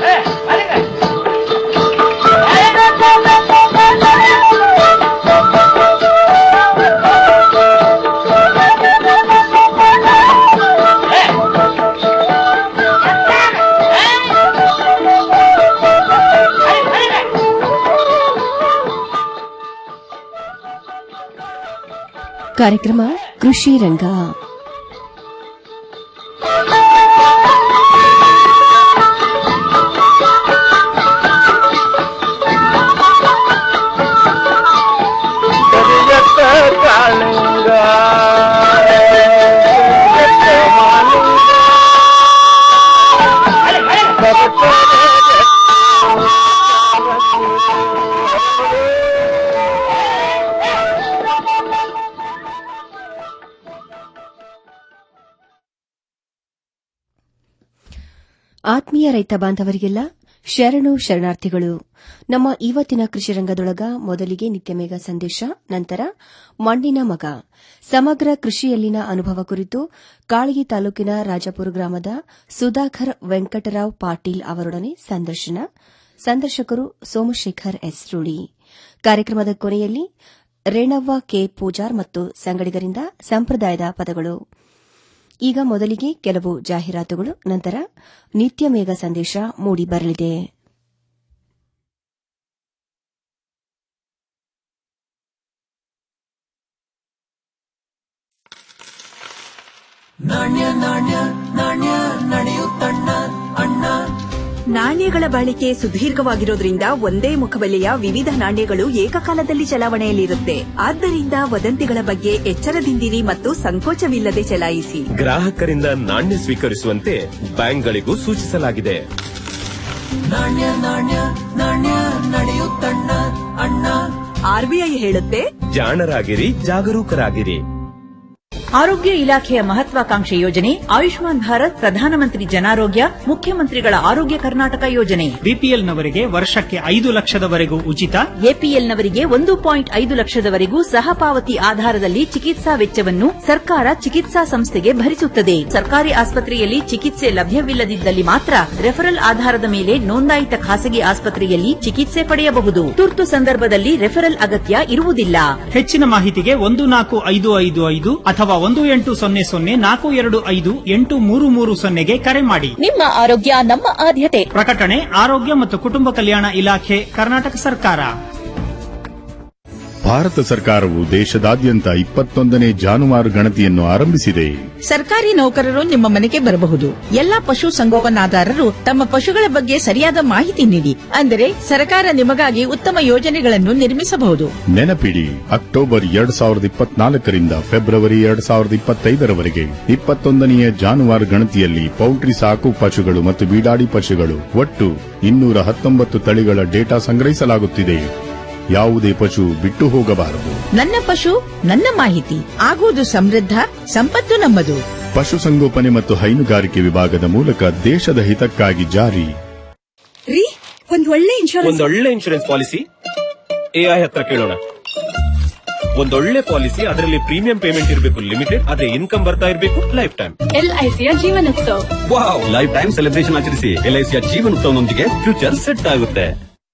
ಕಾರ್ಯಕ್ರಮ ಕೃಷಿ ರಂಗ ಕರಿಯತ್ತ ಕಾಳಿಂಗ ಕರಿಯತ್ತ ಮಾಲಿಂಗ ಆತ್ಮೀಯ ರೈತ ಬಾಂಧವರಿಗೆಲ್ಲ ಶರಣು ಶರಣಾರ್ಥಿಗಳು ನಮ್ಮ ಇವತ್ತಿನ ಕೃಷಿ ರಂಗದೊಳಗ ಮೊದಲಿಗೆ ನಿತ್ಯಮೇಘ ಸಂದೇಶ ನಂತರ ಮಣ್ಣಿನ ಮಗ ಸಮಗ್ರ ಕೃಷಿಯಲ್ಲಿನ ಅನುಭವ ಕುರಿತು ಕಾಳಗಿ ತಾಲೂಕಿನ ರಾಜಪುರ ಗ್ರಾಮದ ಸುಧಾಕರ್ ವೆಂಕಟರಾವ್ ಪಾಟೀಲ್ ಅವರೊಡನೆ ಸಂದರ್ಶನ ಸಂದರ್ಶಕರು ಸೋಮಶೇಖರ್ ಎಸ್ ರೂಳಿ ಕಾರ್ಯಕ್ರಮದ ಕೊನೆಯಲ್ಲಿ ರೇಣವ್ವ ಕೆ ಪೂಜಾರ್ ಮತ್ತು ಸಂಗಡಿಗರಿಂದ ಸಂಪ್ರದಾಯದ ಪದಗಳು ಈಗ ಮೊದಲಿಗೆ ಕೆಲವು ಜಾಹೀರಾತುಗಳು ನಂತರ ನಿತ್ಯ ಮೇಘ ಸಂದೇಶ ಮೂಡಿ ಬರಲಿದೆ ನಾಣ್ಯಗಳ ಬಾಳಿಕೆ ಸುದೀರ್ಘವಾಗಿರೋದ್ರಿಂದ ಒಂದೇ ಮುಖಬೆಲೆಯ ವಿವಿಧ ನಾಣ್ಯಗಳು ಏಕಕಾಲದಲ್ಲಿ ಚಲಾವಣೆಯಲ್ಲಿರುತ್ತೆ ಆದ್ದರಿಂದ ವದಂತಿಗಳ ಬಗ್ಗೆ ಎಚ್ಚರದಿಂದಿರಿ ಮತ್ತು ಸಂಕೋಚವಿಲ್ಲದೆ ಚಲಾಯಿಸಿ ಗ್ರಾಹಕರಿಂದ ನಾಣ್ಯ ಸ್ವೀಕರಿಸುವಂತೆ ಬ್ಯಾಂಕ್ಗಳಿಗೂ ಸೂಚಿಸಲಾಗಿದೆ ಆರ್ಬಿಐ ಹೇಳುತ್ತೆ ಜಾಣರಾಗಿರಿ ಜಾಗರೂಕರಾಗಿರಿ ಆರೋಗ್ಯ ಇಲಾಖೆಯ ಮಹತ್ವಾಕಾಂಕ್ಷೆ ಯೋಜನೆ ಆಯುಷ್ಮಾನ್ ಭಾರತ್ ಪ್ರಧಾನಮಂತ್ರಿ ಜನಾರೋಗ್ಯ ಮುಖ್ಯಮಂತ್ರಿಗಳ ಆರೋಗ್ಯ ಕರ್ನಾಟಕ ಯೋಜನೆ ಬಿಪಿಎಲ್ನವರಿಗೆ ವರ್ಷಕ್ಕೆ ಐದು ಲಕ್ಷದವರೆಗೂ ಉಚಿತ ಎಪಿಎಲ್ನವರಿಗೆ ಒಂದು ಪಾಯಿಂಟ್ ಐದು ಲಕ್ಷದವರೆಗೂ ಸಹಪಾವತಿ ಆಧಾರದಲ್ಲಿ ಚಿಕಿತ್ಸಾ ವೆಚ್ಚವನ್ನು ಸರ್ಕಾರ ಚಿಕಿತ್ಸಾ ಸಂಸ್ಥೆಗೆ ಭರಿಸುತ್ತದೆ ಸರ್ಕಾರಿ ಆಸ್ಪತ್ರೆಯಲ್ಲಿ ಚಿಕಿತ್ಸೆ ಲಭ್ಯವಿಲ್ಲದಿದ್ದಲ್ಲಿ ಮಾತ್ರ ರೆಫರಲ್ ಆಧಾರದ ಮೇಲೆ ನೋಂದಾಯಿತ ಖಾಸಗಿ ಆಸ್ಪತ್ರೆಯಲ್ಲಿ ಚಿಕಿತ್ಸೆ ಪಡೆಯಬಹುದು ತುರ್ತು ಸಂದರ್ಭದಲ್ಲಿ ರೆಫರಲ್ ಅಗತ್ಯ ಇರುವುದಿಲ್ಲ ಹೆಚ್ಚಿನ ಮಾಹಿತಿಗೆ ಒಂದು ನಾಲ್ಕು ಐದು ಐದು ಐದು ಅಥವಾ ಒಂದು ಎಂಟು ಸೊನ್ನೆ ಸೊನ್ನೆ ನಾಲ್ಕು ಎರಡು ಐದು ಎಂಟು ಮೂರು ಮೂರು ಸೊನ್ನೆಗೆ ಕರೆ ಮಾಡಿ ನಿಮ್ಮ ಆರೋಗ್ಯ ನಮ್ಮ ಆದ್ಯತೆ ಪ್ರಕಟಣೆ ಆರೋಗ್ಯ ಮತ್ತು ಕುಟುಂಬ ಕಲ್ಯಾಣ ಇಲಾಖೆ ಕರ್ನಾಟಕ ಸರ್ಕಾರ ಭಾರತ ಸರ್ಕಾರವು ದೇಶದಾದ್ಯಂತ ಇಪ್ಪತ್ತೊಂದನೇ ಜಾನುವಾರು ಗಣತಿಯನ್ನು ಆರಂಭಿಸಿದೆ ಸರ್ಕಾರಿ ನೌಕರರು ನಿಮ್ಮ ಮನೆಗೆ ಬರಬಹುದು ಎಲ್ಲಾ ಪಶು ಸಂಗೋಪನಾದಾರರು ತಮ್ಮ ಪಶುಗಳ ಬಗ್ಗೆ ಸರಿಯಾದ ಮಾಹಿತಿ ನೀಡಿ ಅಂದರೆ ಸರ್ಕಾರ ನಿಮಗಾಗಿ ಉತ್ತಮ ಯೋಜನೆಗಳನ್ನು ನಿರ್ಮಿಸಬಹುದು ನೆನಪಿಡಿ ಅಕ್ಟೋಬರ್ ಎರಡ್ ಸಾವಿರದ ಇಪ್ಪತ್ನಾಲ್ಕರಿಂದ ಫೆಬ್ರವರಿ ಎರಡ್ ಸಾವಿರದ ಇಪ್ಪತ್ತೈದರವರೆಗೆ ಇಪ್ಪತ್ತೊಂದನೆಯ ಜಾನುವಾರು ಗಣತಿಯಲ್ಲಿ ಪೌಲ್ಟ್ರಿ ಸಾಕು ಪಶುಗಳು ಮತ್ತು ಬೀಡಾಡಿ ಪಶುಗಳು ಒಟ್ಟು ಇನ್ನೂರ ಹತ್ತೊಂಬತ್ತು ತಳಿಗಳ ಡೇಟಾ ಸಂಗ್ರಹಿಸಲಾಗುತ್ತಿದೆ ಯಾವುದೇ ಪಶು ಬಿಟ್ಟು ಹೋಗಬಾರದು ನನ್ನ ಪಶು ನನ್ನ ಮಾಹಿತಿ ಆಗುವುದು ಸಮೃದ್ಧ ಸಂಪತ್ತು ನಮ್ಮದು ಪಶುಸಂಗೋಪನೆ ಮತ್ತು ಹೈನುಗಾರಿಕೆ ವಿಭಾಗದ ಮೂಲಕ ದೇಶದ ಹಿತಕ್ಕಾಗಿ ಜಾರಿ ರೀ ಒಂದ್ ಒಳ್ಳೆ ಇನ್ಶೂರೆನ್ಸ್ ಒಂದೊಳ್ಳೆ ಇನ್ಶೂರೆನ್ಸ್ ಪಾಲಿಸಿ ಎಐ ಹತ್ರ ಕೇಳೋಣ ಒಂದೊಳ್ಳೆ ಪಾಲಿಸಿ ಅದರಲ್ಲಿ ಪ್ರೀಮಿಯಂ ಪೇಮೆಂಟ್ ಇರಬೇಕು ಲಿಮಿಟೆಡ್ ಅದೇ ಇನ್ಕಮ್ ಬರ್ತಾ ಇರಬೇಕು ಲೈಫ್ ಟೈಮ್ ಎಲ್ಐಸಿಯ Jeevan Utsav wow life time celebration ಆಚರಿಸಿ ಎಲ್ಐಸಿಯ ಜೀವನ ಉತ್ಸವನೊಂದಿಗೆ ಫ್ಯೂಚರ್ ಸೆಟ್ ಆಗುತ್ತೆ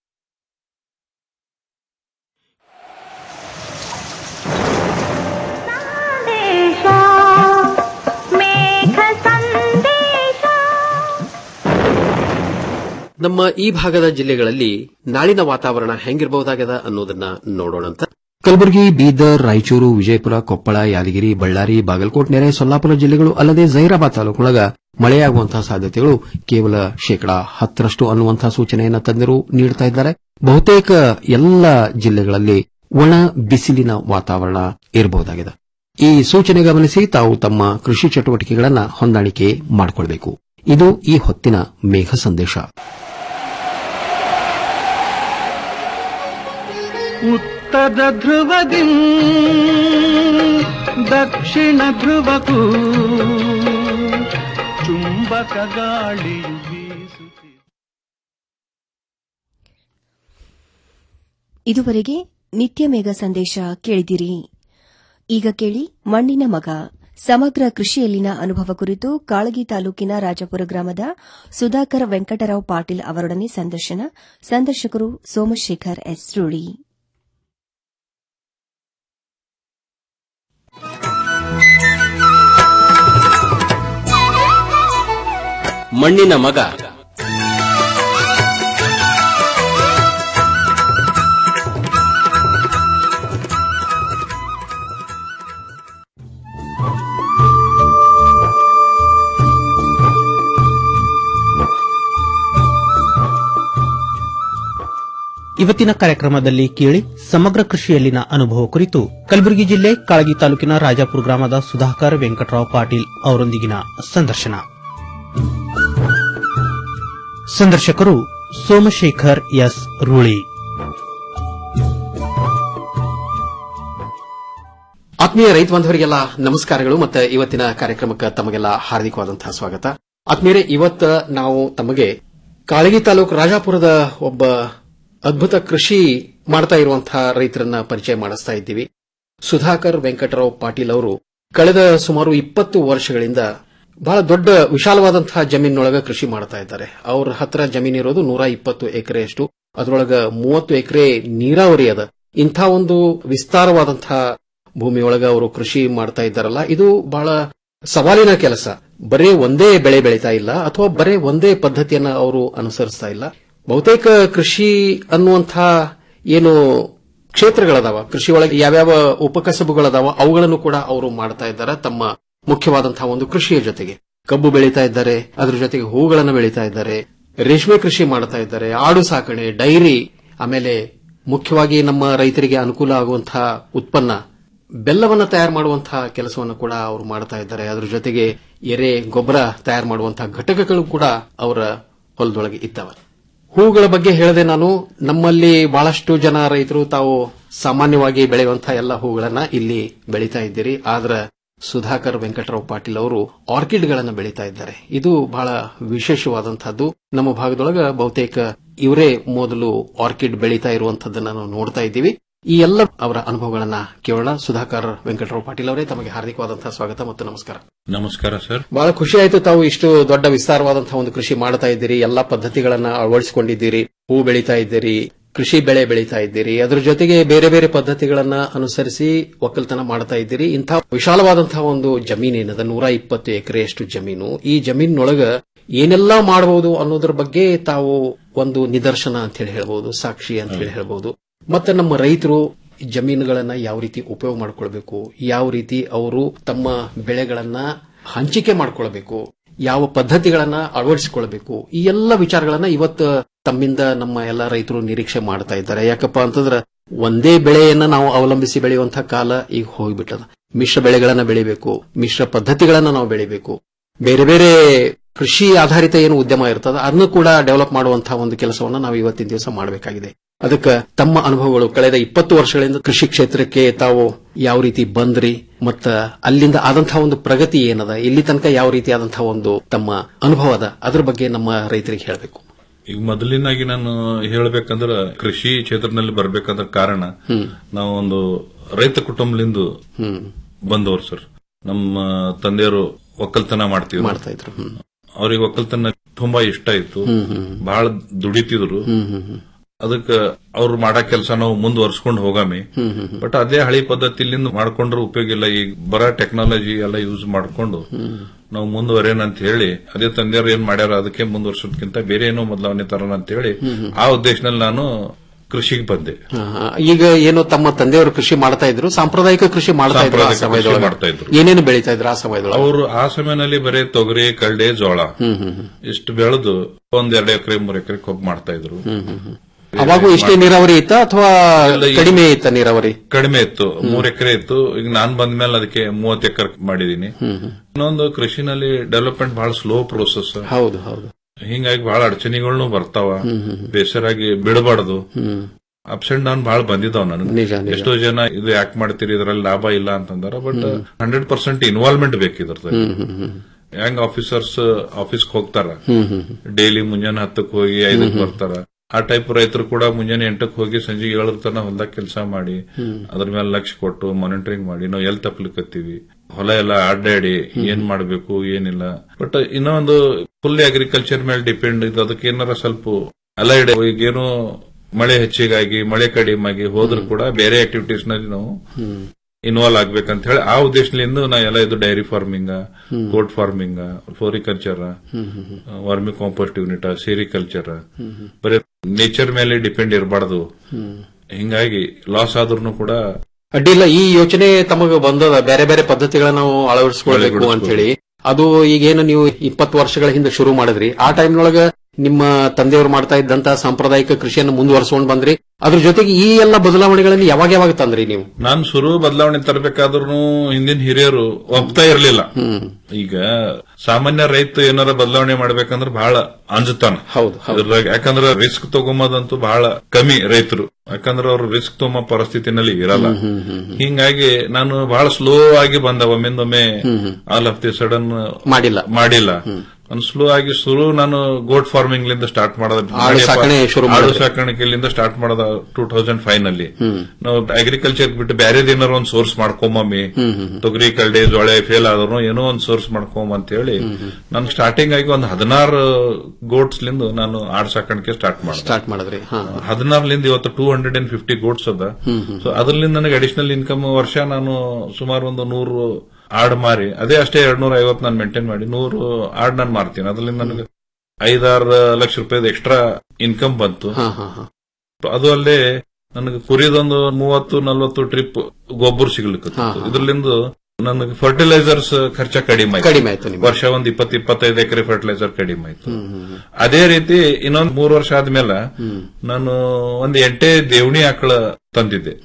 ನಮ್ಮ ಈ ಭಾಗದ ಜಿಲ್ಲೆಗಳಲ್ಲಿ ನಾಳಿನ ವಾತಾವರಣ ಹೆಂಗಿರಬಹುದಾಗದ ಅನ್ನೋದನ್ನ ನೋಡೋಣ ಅಂತ ಕಲಬುರಗಿ ಬೀದರ್ ರಾಯಚೂರು ವಿಜಯಪುರ ಕೊಪ್ಪಳ ಯಾದಗಿರಿ ಬಳ್ಳಾರಿ ಬಾಗಲಕೋಟ್ ನೆರೆ ಸೊಲ್ಲಾಪುರ ಜಿಲ್ಲೆಗಳು ಅಲ್ಲದೆ ಜೈರಾಬಾದ್ ತಾಲೂಕೊಳಗ ಮಳೆಯಾಗುವಂತಹ ಸಾಧ್ಯತೆಗಳು ಕೇವಲ ಶೇಕಡಾ ಹತ್ತರಷ್ಟು ಅನ್ನುವಂತಹ ಸೂಚನೆಯನ್ನು ತಜ್ಞರು ನೀಡುತ್ತಾ ಇದ್ದಾರೆ ಬಹುತೇಕ ಎಲ್ಲ ಜಿಲ್ಲೆಗಳಲ್ಲಿ ಒಣ ಬಿಸಿಲಿನ ವಾತಾವರಣ ಇರಬಹುದಾಗಿದೆ ಈ ಸೂಚನೆ ಗಮನಿಸಿ ತಾವು ತಮ್ಮ ಕೃಷಿ ಚಟುವಟಿಕೆಗಳನ್ನು ಹೊಂದಾಣಿಕೆ ಮಾಡಿಕೊಳ್ಳಬೇಕು ಇದು ಈ ಹೊತ್ತಿನ ಮೇಘ ಸಂದೇಶ ಉತ್ತರ ಧ್ರುವದಿ ದಕ್ಷಿಣ ಧ್ರುವಕ್ಕೂ ಚುಂಬಕ ಗಾಳಿಯು ಬೀಸುತ್ತಿದೆ ಇದುವರೆಗೆ ನಿತ್ಯ ಮೇಘ ಸಂದೇಶ ಕೇಳಿದಿರಿ ಈಗ ಕೇಳಿ ಮಣ್ಣಿನ ಮಗ ಸಮಗ್ರ ಕೃಷಿಯಲ್ಲಿನ ಅನುಭವ ಕುರಿತು ಕಾಳಗಿ ತಾಲೂಕಿನ ರಾಜಪುರ ಗ್ರಾಮದ ಸುಧಾಕರ್ ವೆಂಕಟರಾವ್ ಪಾಟೀಲ್ ಅವರೊಡನೆ ಸಂದರ್ಶನ ಸಂದರ್ಶಕರು ಸೋಮಶೇಖರ್ ಎಸ್ ರೂಳಿ ಮಣ್ಣಿನ ಮಗ ಇವತ್ತಿನ ಕಾರ್ಯಕ್ರಮದಲ್ಲಿ ಕೇಳಿ ಸಮಗ್ರ ಕೃಷಿಯಲ್ಲಿನ ಅನುಭವ ಕುರಿತು ಕಲಬುರಗಿ ಜಿಲ್ಲೆ ಕಾಳಗಿ ತಾಲೂಕಿನ ರಾಜಾಪುರ ಗ್ರಾಮದ ಸುಧಾಕರ್ ವೆಂಕಟರಾವ್ ಪಾಟೀಲ್ ಅವರೊಂದಿಗಿನ ಸಂದರ್ಶನ ಸಂದರ್ಶಕರು ಸೋಮಶೇಖರ್ ಎಸ್ ರೂಳಿ ಆತ್ಮೀಯ ರೈತ ಬಾಂಧವರಿಗೆಲ್ಲ ನಮಸ್ಕಾರಗಳು ಮತ್ತೆ ಇವತ್ತಿನ ಕಾರ್ಯಕ್ರಮಕ್ಕೆ ತಮಗೆಲ್ಲ ಹಾರ್ದಿಕವಾದಂತಹ ಸ್ವಾಗತ ಆತ್ಮೀಯರೇ ಇವತ್ತ ನಾವು ತಮಗೆ ಕಾಳಗಿ ತಾಲೂಕು ರಾಜಾಪುರದ ಒಬ್ಬ ಅದ್ಭುತ ಕೃಷಿ ಮಾಡ್ತಾ ಇರುವಂತಹ ರೈತರನ್ನ ಪರಿಚಯ ಮಾಡಿಸ್ತಾ ಇದ್ದೀವಿ ಸುಧಾಕರ್ ವೆಂಕಟರಾವ್ ಪಾಟೀಲ್ ಅವರು ಕಳೆದ ಸುಮಾರು ಇಪ್ಪತ್ತು ವರ್ಷಗಳಿಂದ ಬಹಳ ದೊಡ್ಡ ವಿಶಾಲವಾದಂತಹ ಜಮೀನೊಳಗ ಕೃಷಿ ಮಾಡ್ತಾ ಇದ್ದಾರೆ ಅವ್ರ ಹತ್ರ ಜಮೀನಿರೋದು ನೂರ ಇಪ್ಪತ್ತು ಎಕರೆಯಷ್ಟು ಅದರೊಳಗ ಮೂವತ್ತು ಎಕರೆ ನೀರಾವರಿ ಅದ ಇಂಥ ಒಂದು ವಿಸ್ತಾರವಾದಂತಹ ಭೂಮಿಯೊಳಗ ಅವರು ಕೃಷಿ ಮಾಡ್ತಾ ಇದ್ದಾರಲ್ಲ ಇದು ಬಹಳ ಸವಾಲಿನ ಕೆಲಸ ಬರೇ ಒಂದೇ ಬೆಳೆ ಬೆಳೀತಾ ಇಲ್ಲ ಅಥವಾ ಬರೇ ಒಂದೇ ಪದ್ಧತಿಯನ್ನ ಅವರು ಅನುಸರಿಸ್ತಾ ಇಲ್ಲ ಬಹುತೇಕ ಕೃಷಿ ಅನ್ನುವಂಥ ಏನು ಕ್ಷೇತ್ರಗಳದಾವ ಕೃಷಿ ಒಳಗೆ ಯಾವ್ಯಾವ ಉಪಕಸಬುಗಳದಾವ ಅವುಗಳನ್ನು ಕೂಡ ಅವರು ಮಾಡ್ತಾ ಇದ್ದಾರೆ ತಮ್ಮ ಮುಖ್ಯವಾದಂತಹ ಒಂದು ಕೃಷಿಯ ಜೊತೆಗೆ ಕಬ್ಬು ಬೆಳೀತಾ ಇದ್ದಾರೆ ಅದ್ರ ಜೊತೆಗೆ ಹೂಗಳನ್ನು ಬೆಳೀತಾ ಇದ್ದಾರೆ ರೇಷ್ಮೆ ಕೃಷಿ ಮಾಡ್ತಾ ಇದ್ದಾರೆ ಆಡು ಸಾಕಣೆ ಡೈರಿ ಆಮೇಲೆ ಮುಖ್ಯವಾಗಿ ನಮ್ಮ ರೈತರಿಗೆ ಅನುಕೂಲ ಆಗುವಂತಹ ಉತ್ಪನ್ನ ಬೆಲ್ಲವನ್ನು ತಯಾರು ಮಾಡುವಂತಹ ಕೆಲಸವನ್ನು ಕೂಡ ಅವರು ಮಾಡ್ತಾ ಇದ್ದಾರೆ ಅದ್ರ ಜೊತೆಗೆ ಎರೆ ಗೊಬ್ಬರ ತಯಾರು ಮಾಡುವಂತಹ ಘಟಕಗಳು ಕೂಡ ಅವರ ಹೊಲದೊಳಗೆ ಇದ್ದಾವೆ ಹೂಗಳ ಬಗ್ಗೆ ಹೇಳಿದೆ ನಾನು ನಮ್ಮಲ್ಲಿ ಬಹಳಷ್ಟು ಜನ ರೈತರು ತಾವು ಸಾಮಾನ್ಯವಾಗಿ ಬೆಳೆಯುವಂತಹ ಎಲ್ಲ ಹೂಗಳನ್ನ ಇಲ್ಲಿ ಬೆಳೀತಾ ಇದ್ದೀರಿ ಆದ್ರೆ ಸುಧಾಕರ್ ವೆಂಕಟರಾವ್ ಪಾಟೀಲ್ ಅವರು ಆರ್ಕಿಡ್ಗಳನ್ನು ಬೆಳೀತಾ ಇದ್ದಾರೆ ಇದು ಬಹಳ ವಿಶೇಷವಾದಂತಹದ್ದು ನಮ್ಮ ಭಾಗದೊಳಗ ಬಹುತೇಕ ಇವರೇ ಮೊದಲು ಆರ್ಕಿಡ್ ಬೆಳೀತಾ ಇರುವಂತದ್ದನ್ನ ನಾವು ನೋಡ್ತಾ ಇದ್ದೀವಿ ಈ ಎಲ್ಲ ಅವರ ಅನುಭವಗಳನ್ನ ಕೇಳೋಣ ಸುಧಾಕರ್ ವೆಂಕಟರಾವ್ ಪಾಟೀಲ್ ಅವರೇ ತಮಗೆ ಹಾರ್ದಿಕವಾದಂತಹ ಸ್ವಾಗತ ಮತ್ತು ನಮಸ್ಕಾರ ನಮಸ್ಕಾರ ಸರ್ ಬಹಳ ಖುಷಿ ಆಯ್ತು ತಾವು ಇಷ್ಟು ದೊಡ್ಡ ವಿಸ್ತಾರವಾದಂತಹ ಒಂದು ಕೃಷಿ ಮಾಡ್ತಾ ಇದ್ದೀರಿ ಎಲ್ಲಾ ಪದ್ಧತಿಗಳನ್ನ ಅಳವಡಿಸಿಕೊಂಡಿದ್ದೀರಿ ಹೂ ಬೆಳೀತಾ ಇದ್ದೀರಿ ಕೃಷಿ ಬೆಳೆ ಬೆಳೀತಾ ಇದ್ದೀರಿ ಅದರ ಜೊತೆಗೆ ಬೇರೆ ಬೇರೆ ಪದ್ಧತಿಗಳನ್ನ ಅನುಸರಿಸಿ ಒಕ್ಕಲ್ತನ ಮಾಡ್ತಾ ಇದ್ದೀರಿ ಇಂಥ ವಿಶಾಲವಾದಂತಹ ಒಂದು ಜಮೀನು ಏನದ ನೂರ ಇಪ್ಪತ್ತು ಎಕರೆಯಷ್ಟು ಜಮೀನು ಈ ಜಮೀನಿನೊಳಗ ಏನೆಲ್ಲಾ ಮಾಡಬಹುದು ಅನ್ನೋದ್ರ ಬಗ್ಗೆ ತಾವು ಒಂದು ನಿದರ್ಶನ ಅಂತ ಹೇಳಿ ಹೇಳ್ಬಹುದು ಸಾಕ್ಷಿ ಅಂತ ಹೇಳಿ ಹೇಳ್ಬಹುದು ಮತ್ತೆ ನಮ್ಮ ರೈತರು ಜಮೀನುಗಳನ್ನ ಯಾವ ರೀತಿ ಉಪಯೋಗ ಮಾಡ್ಕೊಳ್ಬೇಕು ಯಾವ ರೀತಿ ಅವರು ತಮ್ಮ ಬೆಳೆಗಳನ್ನ ಹಂಚಿಕೆ ಮಾಡ್ಕೊಳ್ಬೇಕು ಯಾವ ಪದ್ಧತಿಗಳನ್ನ ಅಳವಡಿಸಿಕೊಳ್ಬೇಕು ಈ ಎಲ್ಲ ವಿಚಾರಗಳನ್ನ ಇವತ್ತು ತಮ್ಮಿಂದ ನಮ್ಮ ಎಲ್ಲ ರೈತರು ನಿರೀಕ್ಷೆ ಮಾಡ್ತಾ ಇದ್ದಾರೆ ಯಾಕಪ್ಪ ಅಂತಂದ್ರೆ ಒಂದೇ ಬೆಳೆಯನ್ನ ನಾವು ಅವಲಂಬಿಸಿ ಬೆಳೆಯುವಂತಹ ಕಾಲ ಈಗ ಹೋಗ್ಬಿಟ್ಟದ ಮಿಶ್ರ ಬೆಳೆಗಳನ್ನ ಬೆಳಿಬೇಕು ಮಿಶ್ರ ಪದ್ಧತಿಗಳನ್ನ ನಾವು ಬೆಳಿಬೇಕು ಬೇರೆ ಬೇರೆ ಕೃಷಿ ಆಧಾರಿತ ಏನು ಉದ್ಯಮ ಇರ್ತದ ಅದನ್ನು ಕೂಡ ಡೆವಲಪ್ ಮಾಡುವಂತಹ ಒಂದು ಕೆಲಸವನ್ನ ನಾವು ಇವತ್ತಿನ ದಿವಸ ಮಾಡಬೇಕಾಗಿದೆ ಅದಕ್ಕೆ ತಮ್ಮ ಅನುಭವಗಳು ಕಳೆದ ಇಪ್ಪತ್ತು ವರ್ಷಗಳಿಂದ ಕೃಷಿ ಕ್ಷೇತ್ರಕ್ಕೆ ತಾವು ಯಾವ ರೀತಿ ಬಂದ್ರಿ ಮತ್ತ ಅಲ್ಲಿಂದ ಆದಂತಹ ಒಂದು ಪ್ರಗತಿ ಏನದ ಇಲ್ಲಿ ತನಕ ಯಾವ ರೀತಿಯಾದಂತಹ ಒಂದು ತಮ್ಮ ಅನುಭವ ಅದ ಅದ್ರ ಬಗ್ಗೆ ನಮ್ಮ ರೈತರಿಗೆ ಹೇಳಬೇಕು ಈಗ ಮೊದಲಿನಾಗಿ ನಾನು ಹೇಳ್ಬೇಕಂದ್ರ ಕೃಷಿ ಕ್ಷೇತ್ರದಲ್ಲಿ ಬರ್ಬೇಕಂದ್ರ ಕಾರಣ ನಾವು ಒಂದು ರೈತ ಕುಟುಂಬದಿಂದ ಬಂದವರು ಸರ್ ನಮ್ಮ ತಂದೆಯವರು ಒಕ್ಕಲ್ತನ ಮಾಡ್ತಿದ್ರು ಮಾಡ್ತಾ ಇದ್ರು ಅವ್ರಿಗೆ ಒಕ್ಕಲ್ತನ ತುಂಬಾ ಇಷ್ಟ ಇತ್ತು ಬಹಳ ದುಡಿತಿದ್ರು ಅದಕ್ಕ ಅವ್ರು ಮಾಡೋ ಕೆಲಸ ನಾವು ಮುಂದುವರ್ಸ್ಕೊಂಡು ಹೋಗಾಮಿ ಬಟ್ ಅದೇ ಹಳಿ ಪದ್ಧತಿಲಿಂದ ಮಾಡ್ಕೊಂಡ್ರೆ ಉಪಯೋಗ ಇಲ್ಲ ಈಗ ಬರ ಟೆಕ್ನಾಲಜಿ ಎಲ್ಲ ಯೂಸ್ ಮಾಡ್ಕೊಂಡು ನಾವು ಮುಂದುವರೇನ ಅಂತ ಹೇಳಿ ಅದೇ ತಂದೆಯವರು ಏನ್ ಮಾಡ್ಯಾರ ಅದಕ್ಕೆ ಮುಂದುವರ್ಸೋದಕ್ಕಿಂತ ಬೇರೆ ಏನೋ ಬದಲಾವಣೆ ತರೋಣ ಅಂತ ಹೇಳಿ ಆ ಉದ್ದೇಶದಲ್ಲಿ ನಾನು ಕೃಷಿಗೆ ಬಂದೆ ಆ, ಈಗ ಏನು ತಮ್ಮ ತಂದೆಯವರು ಕೃಷಿ ಮಾಡ್ತಾ ಇದ್ರು ಸಾಂಪ್ರದಾಯಿಕ ಕೃಷಿ ಮಾಡ್ತಾ ಇದ್ರು ಆ ಸಾಂಪ್ರದಾಯಿಕ ಕೃಷಿ ಸಮಯದೊಳಗೆ ಮಾಡ್ತಾ ಇದ್ರು. ಏನೇನು ಬೆಳೀತಾ ಇದ್ರು ಆ ಸಮಯದೊಳಗೆ ಅವರು ಆ ಸಮಯದಲ್ಲಿ ಬರೀ ತೊಗರಿ ಕಳ್ಳೆ ಜೋಳ ಇಷ್ಟು ಬೆಳೆದು ಒಂದ್ ಎರಡು ಎಕರೆ ಮೂರ್ ಎಕರೆ ಕಬ್ಬು ಮಾಡ್ತಾ ಇದ್ರು ಅವಾಗೂ ಇಷ್ಟೇ ನೀರಾವರಿ ಇತ್ತ ಅಥವಾ ಇಲ್ಲ, ಈ- ಕಡಿಮೆ ಇತ್ತ ನೀರಾವರಿ ಕಡಿಮೆ ಇತ್ತು ಮೂರ್ ಎಕರೆ ಇತ್ತು ಈಗ ನಾನ್ ಬಂದ್ಮೇಲೆ ಅದಕ್ಕೆ ಮೂವತ್ತು ಎಕರೆ ಮಾಡಿದೀನಿ ಇನ್ನೊಂದು ಕೃಷಿನಲ್ಲಿ ಡೆವಲಪ್ಮೆಂಟ್ ಬಹಳ ಸ್ಲೋ ಪ್ರೋಸೆಸ್ ಹೌದು ಹೌದು ಹಿಂಗಾಗಿ ಬಹಳ ಅಡಚಣೆಗಳನ್ನು ಬರ್ತಾವ ಬೇಸರಾಗಿ ಬಿಡಬಾರ್ದು ಅಪ್ಸ್ ಅಂಡ್ ಡೌನ್ ಬಹಳ ಬಂದಿದ್ದಾವ ನನಗೆ ನಿಜ ನಿಜ ಎಷ್ಟೋ ಜನ ಇದು ಯಾಕೆ ಮಾಡ್ತೀರಿ ಇದ್ರಲ್ಲಿ ಲಾಭ ಇಲ್ಲ ಅಂತಂದಾರ ಬಟ್ ಹಂಡ್ರೆಡ್ ಪರ್ಸೆಂಟ್ ಇನ್ವಾಲ್ವ್ಮೆಂಟ್ ಬೇಕಿದ್ರದ್ದು ಹೆಂಗ್ ಆಫೀಸರ್ಸ್ ಆಫೀಸ್ಗೆ ಹೋಗ್ತಾರ ಡೈಲಿ ಮುಂಜಾನೆ ಹತ್ತಕ್ಕೆ ಹೋಗಿ ಐದಕ್ಕೆ ಬರ್ತಾರ ಆ ಟೈಪ್ ರೈತರು ಕೂಡ ಮುಂಜಾನೆ ಎಂಟಕ್ಕೆ ಹೋಗಿ ಸಂಜೆ ಏಳರ ತನ ಹೊಲ್ದಾಗ ಕೆಲಸ ಮಾಡಿ ಅದ್ರ ಮೇಲೆ ಲಕ್ಷ್ಯ ಕೊಟ್ಟು ಮಾನಿಟರಿಂಗ್ ಮಾಡಿ ನಾವು ಎಲ್ಲಿ ತಪ್ಪಲಿಕತ್ತೀವಿ ಹೊಲ ಎಲ್ಲ ಅಡ್ಡಾಡಿ ಏನ್ ಮಾಡ್ಬೇಕು ಏನಿಲ್ಲ ಬಟ್ ಇನ್ನೊಂದು ಫುಲ್ ಅಗ್ರಿಕಲ್ಚರ್ ಮೇಲೆ ಡಿಪೆಂಡ್ ಇದು ಅದಕ್ಕೆ ಏನಾರ ಸ್ವಲ್ಪ ಅಲೈಡ್ ಈಗೇನು ಮಳೆ ಹೆಚ್ಚಿಗಾಗಿ ಮಳೆ ಕಡಿಮೆ ಆಗಿ ಹೋದ್ರು ಕೂಡ ಬೇರೆ ಆಕ್ಟಿವಿಟೀಸ್ ನಲ್ಲಿ ನಾವು ಇನ್ವಾಲ್ವ್ ಆಗ್ಬೇಕಂತ ಹೇಳಿ ಆ ಉದ್ದೇಶದಿಂದ ನಾ ಎಲ್ಲ ಇದು dairy farming goat farming floriculture vermi compost unit sericulture ಬರೀ ನೇಚರ್ ಮೇಲೆ ಡಿಪೆಂಡ್ ಇರಬಾರ್ದು ಹಿಂಗಾಗಿ ಲಾಸ್ ಆದ್ರೂ ಕೂಡ ಅಡ್ಡಿಲ್ಲ ಈ ಯೋಚನೆ ತಮಗೆ ಬಂದದ ಬೇರೆ ಬೇರೆ ಪದ್ಧತಿಗಳನ್ನ ನಾವು ಅಳವಡಿಸ್ಕೊಳ್ಬೇಕು ಅಂತ ಹೇಳಿ ಅದು ಈಗೇನು ನೀವು ಇಪ್ಪತ್ತು ವರ್ಷಗಳ ಹಿಂದೆ ಶುರು ಮಾಡಿದ್ರಿ ಆ ಟೈಮ್ನೊಳಗ ನಿಮ್ಮ ತಂದೆಯವರು ಮಾಡ್ತಾ ಇದ್ದಂತ ಸಾಂಪ್ರದಾಯಿಕ ಕೃಷಿಯನ್ನು ಮುಂದುವರ್ಸ್ಕೊಂಡ್ ಬಂದ್ರಿ ಅದ್ರ ಜೊತೆಗೆ ಈ ಎಲ್ಲ ಬದಲಾವಣೆಗಳನ್ನು ಯಾವಾಗ ಯಾವಾಗ ತಂದ್ರಿ ನೀವು ನಾನು ಶುರು ಬದಲಾವಣೆ ತರಬೇಕಾದ್ರೂ ಹಿಂದಿನ ಹಿರಿಯರು ಒಪ್ತಾ ಇರ್ಲಿಲ್ಲ ಈಗ ಸಾಮಾನ್ಯ ರೈತ ಏನಾರ ಬದಲಾವಣೆ ಮಾಡ್ಬೇಕಂದ್ರೆ ಬಹಳ ಅಂಜುತ್ತಾನ ಹೌದು ಅದ್ರಾಗ ಯಾಕಂದ್ರೆ ರಿಸ್ಕ್ ತಗೊಂಬೋದಂತೂ ಬಹಳ ಕಮ್ಮಿ ರೈತರು ಯಾಕಂದ್ರೆ ಅವ್ರು ರಿಸ್ಕ್ ತಗೊಂಬ ಪರಿಸ್ಥಿತಿನಲ್ಲಿ ಇರಲ್ಲ ಹಿಂಗಾಗಿ ನಾನು ಬಹಳ ಸ್ಲೋ ಆಗಿ ಬಂದ ಒಮ್ಮಿಂದೊಮ್ಮೆ ಆಲ್ ಆಫ್ ದಿ ಸಡನ್ ಮಾಡಿಲ್ಲ ಮಾಡಿಲ್ಲ ನಾನು ಸ್ಲೋ ಆಗಿ ಶುರು ನಾನು ಗೋಟ್ ಫಾರ್ಮಿಂಗ್ ಲಿಂದ ಸ್ಟಾರ್ಟ್ ಮಾಡೋದ ಆಡು ಸಾಕಣೆ ಶುರು ಆಡು ಮಾಡಿದ್ರಿ. ಸಾಕಾಣಿಕೆಲಿಂದ ಸ್ಟಾರ್ಟ್ ಮಾಡೋದ ಟೂ ತೌಸಂಡ್ ಫೈವ್ ನಲ್ಲಿ ನಾವು ಅಗ್ರಿಕಲ್ಚರ್ ಬಿಟ್ಟು ಬೇರೆ ಏನಾರ ಒಂದ್ ಸೋರ್ಸ್ ಮಾಡ್ಕೊಂಬಮ್ಮಿ ತೊಗರಿ ಕಳ್ಳಿ ಜೋಳೆ ಫೇಲ್ ಆದ್ರೂ ಏನೋ ಒಂದ್ ಸೋರ್ಸ್ ಮಾಡ್ಕೊಂಬ ಅಂತ ಹೇಳಿ ನಾನು ಸ್ಟಾರ್ಟಿಂಗ್ ಆಗಿ ಒಂದು ಹದಿನಾರು ಗೋಟ್ಸ್ ಲಿಂದ ನಾನು ಆಡ್ ಸಾಕಾಣಿಕೆ ಸ್ಟಾರ್ಟ್ ಮಾಡಿದೆ ಸ್ಟಾರ್ಟ್ ಮಾಡಿದ್ರಿ ಹಾ ಹದಿನಾರಲಿಂದ ಇವತ್ತು two hundred and fifty goats ಅದ ಸೊ ಅದರಿಂದ ನನಗೆ ಅಡಿಷನಲ್ ಇನ್ಕಮ್ ವರ್ಷ ನಾನು ಸುಮಾರು ಒಂದು ನೂರು ಆಡ್ ಮಾರಿ ಅದೇ ಅಷ್ಟೇ ಎರಡ್ ನೂರ ಐವತ್ತು ನಾನು ಮೇಂಟೈನ್ ಮಾಡಿ ನೂರು ಆಡ್ ನಾನು ಮಾರ್ತೀನಿ ಅದರಿಂದ ನನಗೆ ಐದಾರು ಲಕ್ಷ ರೂಪಾಯಿ ಎಕ್ಸ್ಟ್ರಾ ಇನ್ಕಮ್ ಬಂತು ಹಾ ಹಾ ಹಾ ಅದು ಅಲ್ಲದೆ ನನಗೆ ಕುರಿದೊಂದು ಮೂವತ್ತು ನಲ್ವತ್ತು ಟ್ರಿಪ್ ಗೊಬ್ಬರ ಸಿಗ್ಲಿಕ್ಕೆ ಇದರಿಂದ ನನಗೆ ಫರ್ಟಿಲೈಸರ್ಸ್ ಖರ್ಚ ಕಡಿಮೆ ಆಯ್ತು. ಕಡಿಮೆ ಆಯ್ತು ನಿಮ್ಗೆ. ವರ್ಷ ಒಂದ್ ಇಪ್ಪತ್ತು ಇಪ್ಪತ್ತೈದು ಎಕರೆ ಫರ್ಟಿಲೈಸರ್ ಕಡಿಮೆ ಆಯ್ತು ಅದೇ ರೀತಿ ಇನ್ನೊಂದ್ ಮೂರು ವರ್ಷ ಆದ್ಮೇಲೆ ನಾನು ಒಂದ್ ಎಂಟೇ ದೇವಣಿ ಆಕಳ ತಂದಿದ್ದೆ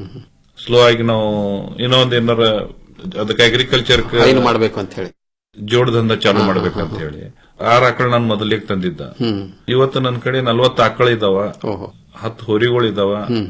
ಸ್ಲೋ ಆಗಿ ನಾವು ಇನ್ನೊಂದ್ ಏನಾರ ಅದಕ್ಕೆ ಅಗ್ರಿಕಲ್ಚರ್ ಏನು ಮಾಡ್ಬೇಕು ಅಂತ ಹೇಳಿ ಜೋಡದಂದ ಚಾಲು ಮಾಡ್ಬೇಕಂತ ಹೇಳಿ ಆರ್ ಆಕಳ ನಾನು ಮೊದಲಿಗೆ ತಂದಿದ್ದ ಇವತ್ತು ನನ್ನ ಕಡೆ ನಲ್ವತ್ತು ಆಕಳ ಇದಾವ ಹತ್ತು ಹೋರಿಗಳು ಇದಾವ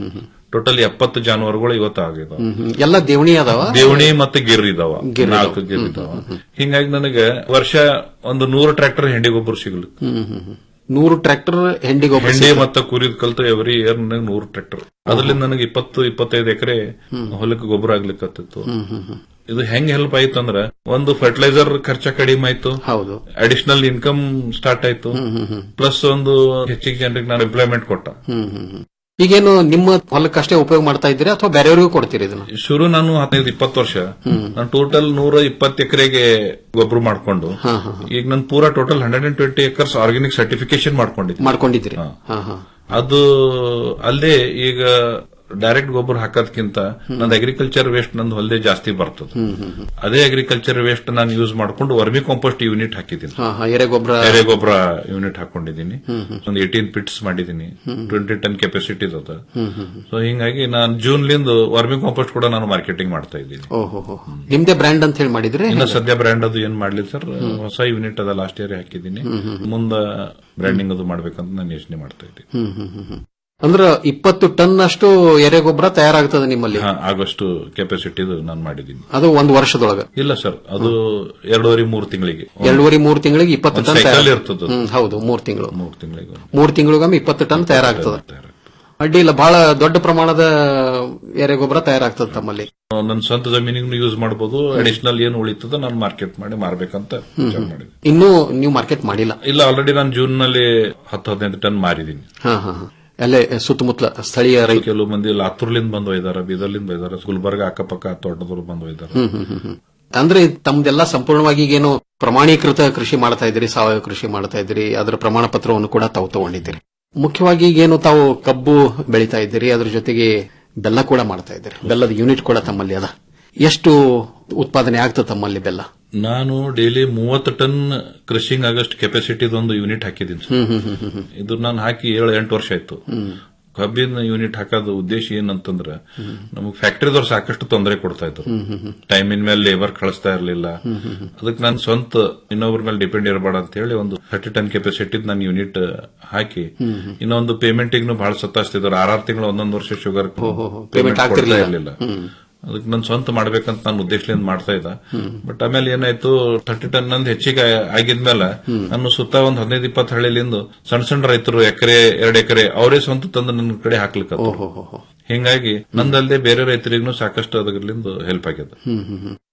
ಟೋಟಲ್ ಎಪ್ಪತ್ತು ಜಾನುವಾರುಗಳು ಇವತ್ತು ಆಗಿದಾವ ಹ್ಮ್, ಹ್ಮ್. ಎಲ್ಲ ದೇವಣಿ ಅದಾವ ದೇವಣಿ ಮತ್ತೆ ಗಿರ್ ಇದಾವ ಗಿರ್ ಇದಾವ. ನಾಲ್ಕು ಗಿರ್ ಇದಾವ ಹಿಂಗಾಗಿ ನನಗೆ ವರ್ಷ ಒಂದು ನೂರು ಟ್ರ್ಯಾಕ್ಟರ್ ಹೆಂಡಿ ಗೊಬ್ಬರ ಸಿಗ್ಲಿ ಹ್ಮ್, ಹ್ಮ್, ಹ್ಮ್. ನೂರು ಟ್ರ್ಯಾಕ್ಟರ್ ಹೆಂಡಿ ಗೊಬ್ಬರ ಹೆಂಡಿ ಸಿಗ್ತದೆ. ಮತ್ತೆ ಕುರಿದ್ ಕಲ್ತು ಎವರಿ ಇಯರ್ ನನಗೆ ನೂರು ಟ್ರ್ಯಾಕ್ಟರ್ ಅದರಿಂದ ನನಗೆ ಇಪ್ಪತ್ತು ಇಪ್ಪತ್ತೈದು ಎಕರೆ ಹೊಲಕ್ಕೆ ಗೊಬ್ಬರ ಆಗ್ಲಿಕ್ಕತ್ತಿತ್ತು ಹ್ಮ್, ಹ್ಮ್, ಹ್ಮ್. ಇದು ಹೆಂಗ್ ಹೆಲ್ಪ್ ಆಯ್ತು ಅಂದ್ರ ಒಂದು ಫರ್ಟಿಲೈಸರ್ ಖರ್ಚ ಕಡಿಮೆ ಆಯ್ತು ಹೌದು ಅಡಿಷನಲ್ ಇನ್ಕಮ್ ಸ್ಟಾರ್ಟ್ ಆಯ್ತು ಪ್ಲಸ್ ಒಂದು ಹೆಚ್ಚಿಗೆ ಜನರಿಗೆ ನಾನು ಎಂಪ್ಲಾಯ್ಮೆಂಟ್ ಕೊಟ್ಟ ಹ್ಮ್, ಹ್ಮ್, ಹ್ಮ್. ಈಗೇನು ನಿಮ್ಮ ಹೊಲಕ್ಕಷ್ಟೇ ಉಪಯೋಗ ಮಾಡ್ತಾ ಇದ್ದೀರಿ ಅಥವಾ ಬೇರೆಯವರಿಗೂ ಕೊಡ್ತೀರಿ ಇದನ್ನ ಶುರು ನಾನು ಹದಿನೈದು ಇಪ್ಪತ್ತು ವರ್ಷ ನಾನು ಟೋಟಲ್ ನೂರ ಇಪ್ಪತ್ತು ಎಕರೆಗೆ ಗೊಬ್ಬರ ಮಾಡ್ಕೊಂಡು ಈಗ ನಾನು ಪೂರಾ total hundred and twenty acres organic certification ಮಾಡ್ಕೊಂಡಿದ್ದೆ ಮಾಡ್ಕೊಂಡಿದ್ದೀರಿ ಹಾ ಹಾ ಅದು ಅಲ್ಲದೆ ಈಗ ಡೈರೆಕ್ಟ್ ಗೊಬ್ಬರ ಹಾಕೋದ್ಕಿಂತ ನಂದು ಅಗ್ರಿಕಲ್ಚರ್ ವೇಸ್ಟ್ ನಂದು ಹೊಲದೇ ಜಾಸ್ತಿ ಬರ್ತದೆ ಅದೇ ಅಗ್ರಿಕಲ್ಚರ್ ವೇಸ್ಟ್ ನಾನು ಯೂಸ್ ಮಾಡ್ಕೊಂಡು ವರ್ಮಿ ಕಾಂಪೋಸ್ಟ್ ಯೂನಿಟ್ ಹಾಕಿದ್ದೀನಿ ಹಾ ಹಾ ಎರೆಗೊಬ್ಬರ ಎರೆಗೊಬ್ಬರ ಯೂನಿಟ್ ಹಾಕೊಂಡಿದ್ದೀನಿ ಒಂದು ಏಟೀನ್ ಪಿಟ್ಸ್ ಮಾಡಿದ್ದೀನಿ ಟ್ವೆಂಟಿ ಟನ್ ಕೆಪಾಸಿಟಿ ಅದ ಸೊ ಹಿಂಗಾಗಿ ನಾನು ಜೂನ್ ಲಿಂದ ವರ್ಮಿ ಕಾಂಪೋಸ್ಟ್ ಕೂಡ ನಾನು ಮಾರ್ಕೆಟಿಂಗ್ ಮಾಡ್ತಾ ಇದ್ದೀನಿ ಓಹೋ ಹೋ. ನಿಮ್ದೇ ಬ್ರ್ಯಾಂಡ್ ಅಂತ ಹೇಳಿ ಮಾಡಿದ್ರೆ ಇನ್ನು ಸದ್ಯ ಬ್ರ್ಯಾಂಡ್ ಅದು ಏನ್ ಮಾಡ್ಲಿಲ್ಲ ಸರ್ ಹೊಸ ಯೂನಿಟ್ ಅದ ಲಾಸ್ಟ್ ಇಯರ್ ಹಾಕಿದ್ದೀನಿ ಮುಂದ ಬ್ರ್ಯಾಂಡಿಂಗ್ ಅದು ಮಾಡ್ಬೇಕಂತ ನಾನು ಯೋಚನೆ ಮಾಡ್ತಾ ಇದ್ದೀನಿ ಹ್ಮ್ ಹ್ಮ್ ಹ್ಮ್ ಹ್ಮ್. ಅಂದ್ರ ಇಪ್ಪತ್ತು ಟನ್ ಅಷ್ಟು ಎರೆಗೊಬ್ಬರ ತಯಾರಾಗ್ತದೆ ನಿಮ್ಮಲ್ಲಿ ಹಾ, ಆಗೋಷ್ಟು ಕೆಪಾಸಿಟಿದು ನಾನು ಮಾಡಿದ್ದೀನಿ ಅದು ಒಂದು ವರ್ಷದೊಳಗ ಇಲ್ಲ ಸರ್ ಅದು ಎರಡೂವರೆ ಮೂರು ತಿಂಗಳಿಗೆ ಎರಡೂವರೆ ಮೂರು ತಿಂಗಳಿಗೆ ಇಪ್ಪತ್ತು ಒಂದ್ ಟನ್ cycle ತಯಾರ- ಇರ್ತದೆ ಅದು. ಹ್ಮ್, ಹೌದು ಮೂರು ತಿಂಗಳು ಮೂರು ತಿಂಗಳಿಗೆ ಮೂರು ತಿಂಗಳಿಗೊಮ್ಮೆ ಇಪ್ಪತ್ತು ಟನ್ ತಯಾರಾಗ್ತದೆ ಅಡ್ಡಿ ಇಲ್ಲ ಬಹಳ ದೊಡ್ಡ ಪ್ರಮಾಣದ ಎರೆಗೊಬ್ಬರ ತಯಾರಾಗ್ತದೆ ತಮ್ಮಲ್ಲಿ ನನ್ನ ಸ್ವಂತ ಜಮೀನಿಗೂ ಯೂಸ್ ಮಾಡಬಹುದು ಅಡಿಷನಲ್ ಏನು ಉಳಿತದ ನಾನು ಮಾರ್ಕೆಟ್ ಮಾಡಿ ಮಾರ್ಬೇಕಂತ ವಿಚಾರ ಮಾಡಿದ್ದೀನಿ ಇನ್ನೂ ನೀವು ಮಾರ್ಕೆಟ್ ಮಾಡಿಲ್ಲ ಇಲ್ಲ ಆಲ್ರೆಡಿ ನಾನು ಜೂನ್ ನಲ್ಲಿ ಹತ್ತು ಹದಿನೈದು ಟನ್ ಮಾರಿದ್ದೀನಿ ಹಾ ಹಾ ಹಾ. ಅಲ್ಲೇ ಸುತ್ತಮುತ್ತಲ ಸ್ಥಳೀಯ ರೈತ ಕೆಲವು ಮಂದಿ ಲಾತೂರ್ಲಿಂದ ಬಂದು ಒಯ್ದಾರ ಬೀದರ್ಲಿಂದ ಒಯ್ದಾರ ಗುಲ್ಬರ್ಗ ಅಕ್ಕಪಕ್ಕ ತೋಟದವ್ರು ಬಂದು ಒಯ್ದಾರ ಹ್ಮ್ ಹ್ಮ್ ಹ್ಮ್ ಹ್ಮ್. ಅಂದ್ರೆ ತಮ್ದೆಲ್ಲ ಸಂಪೂರ್ಣವಾಗಿ ಈಗೇನು ಪ್ರಮಾಣೀಕೃತ ಕೃಷಿ ಮಾಡ್ತಾ ಇದ್ದೀರಿ ಸಾವಯವ ಕೃಷಿ ಮಾಡ್ತಾ ಇದ್ದೀರಿ ಅದರ ಪ್ರಮಾಣ ಪತ್ರವನ್ನು ಕೂಡ ತಾವು ತಗೊಂಡಿದ್ದೀರಿ ಮುಖ್ಯವಾಗಿ ಈಗೇನು ತಾವು ಕಬ್ಬು ಬೆಳೀತಾ ಇದ್ದೀರಿ ಅದ್ರ ಜೊತೆಗೆ ಬೆಲ್ಲ ಕೂಡ ಮಾಡ್ತಾ ಇದ್ದೀರಿ ಬೆಲ್ಲದ ಯೂನಿಟ್ ಕೂಡ ತಮ್ಮಲ್ಲಿ ಅದ ಎಷ್ಟು ಉತ್ಪಾದನೆ ಆಗ್ತದೆ ತಮ್ಮಲ್ಲಿ ಬೆಲ್ಲ ನಾನು ಡೈಲಿ ಮೂವತ್ತು ಟನ್ ಕ್ರಷಿಂಗ್ ಆಗಸ್ಟ್ ಕೆಪಾಸಿಟಿದೊಂದು ಯೂನಿಟ್ ಹಾಕಿದ್ದೀನಿ sir hmm hmm hmm hmm ಇದು ನಾನು ಹಾಕಿ ಏಳು ಎಂಟು ವರ್ಷ ಆಯ್ತು ಕಬ್ಬಿನ ಯೂನಿಟ್ ಹಾಕೋದು ಉದ್ದೇಶ ಏನಂತಂದ್ರ ನಮಗೆ ಫ್ಯಾಕ್ಟರಿದವ್ರು ಸಾಕಷ್ಟು ತೊಂದರೆ ಕೊಡ್ತಾ ಇದ್ರು ಟೈಮಿನ ಮೇಲೆ ಲೇಬರ್ ಕಳಿಸ್ತಾ ಇರಲಿಲ್ಲ ಅದಕ್ಕೆ ನಾನು ಸ್ವಂತ ಇನ್ನೊಬ್ಬರ ಮೇಲೆ ಡಿಪೆಂಡ್ ಇರಬೇಡ ಅಂತ ಹೇಳಿ ಒಂದು ಥರ್ಟಿ ಟನ್ ಕೆಪಾಸಿಟಿ ನಾನು ಯೂನಿಟ್ ಹಾಕಿ ಇನ್ನೊಂದು ಪೇಮೆಂಟಿಗೂ ಬಹಳ ಸತ್ತಾಸ್ತಿದ್ರು ಆರಾರು ತಿಂಗಳು ಒಂದೊಂದು ವರ್ಷ ಶುಗರ್ Payment ಆಗ್ತಿರ್ಲಿಲ್ಲ. ಇರಲಿಲ್ಲ ಅದಕ್ಕೆ ನಾನು ಸ್ವಂತ ಮಾಡ್ಬೇಕಂತ ನಾನು ಉದ್ದೇಶದಿಂದ ಮಾಡ್ತಾ ಇದ್ದ ಬಟ್ ಆಮೇಲೆ ಏನಾಯ್ತು ಥರ್ಟಿ ಟನ್ ನಂದು ಹೆಚ್ಚಿಗೆ ಆಗಿದ್ಮೇಲೆ ನಾನು ಸುತ್ತ ಒಂದ್ ಹದಿನೈದು ಇಪ್ಪತ್ತು ಹಳ್ಳಿಲಿಂದ ಸಣ್ಣ ಸಣ್ಣ ರೈತರು ಎಕರೆ ಎರಡ್ ಎಕರೆ ಅವರೇ ಸ್ವಂತ ತಂದು ನನ್ನ ಕಡೆ ಹಾಕ್ಲಿಕ್ಕೆ ಹಿಂಗಾಗಿ ನಂದಲ್ದೆ ಬೇರೆ ರೈತರಿಗೂ ಸಾಕಷ್ಟು ಅದರಿಂದ ಹೆಲ್ಪ್ ಆಗ್ಯದ ಹ್ಮ್ ಹ್ಮ್ ಹ್ಮ್.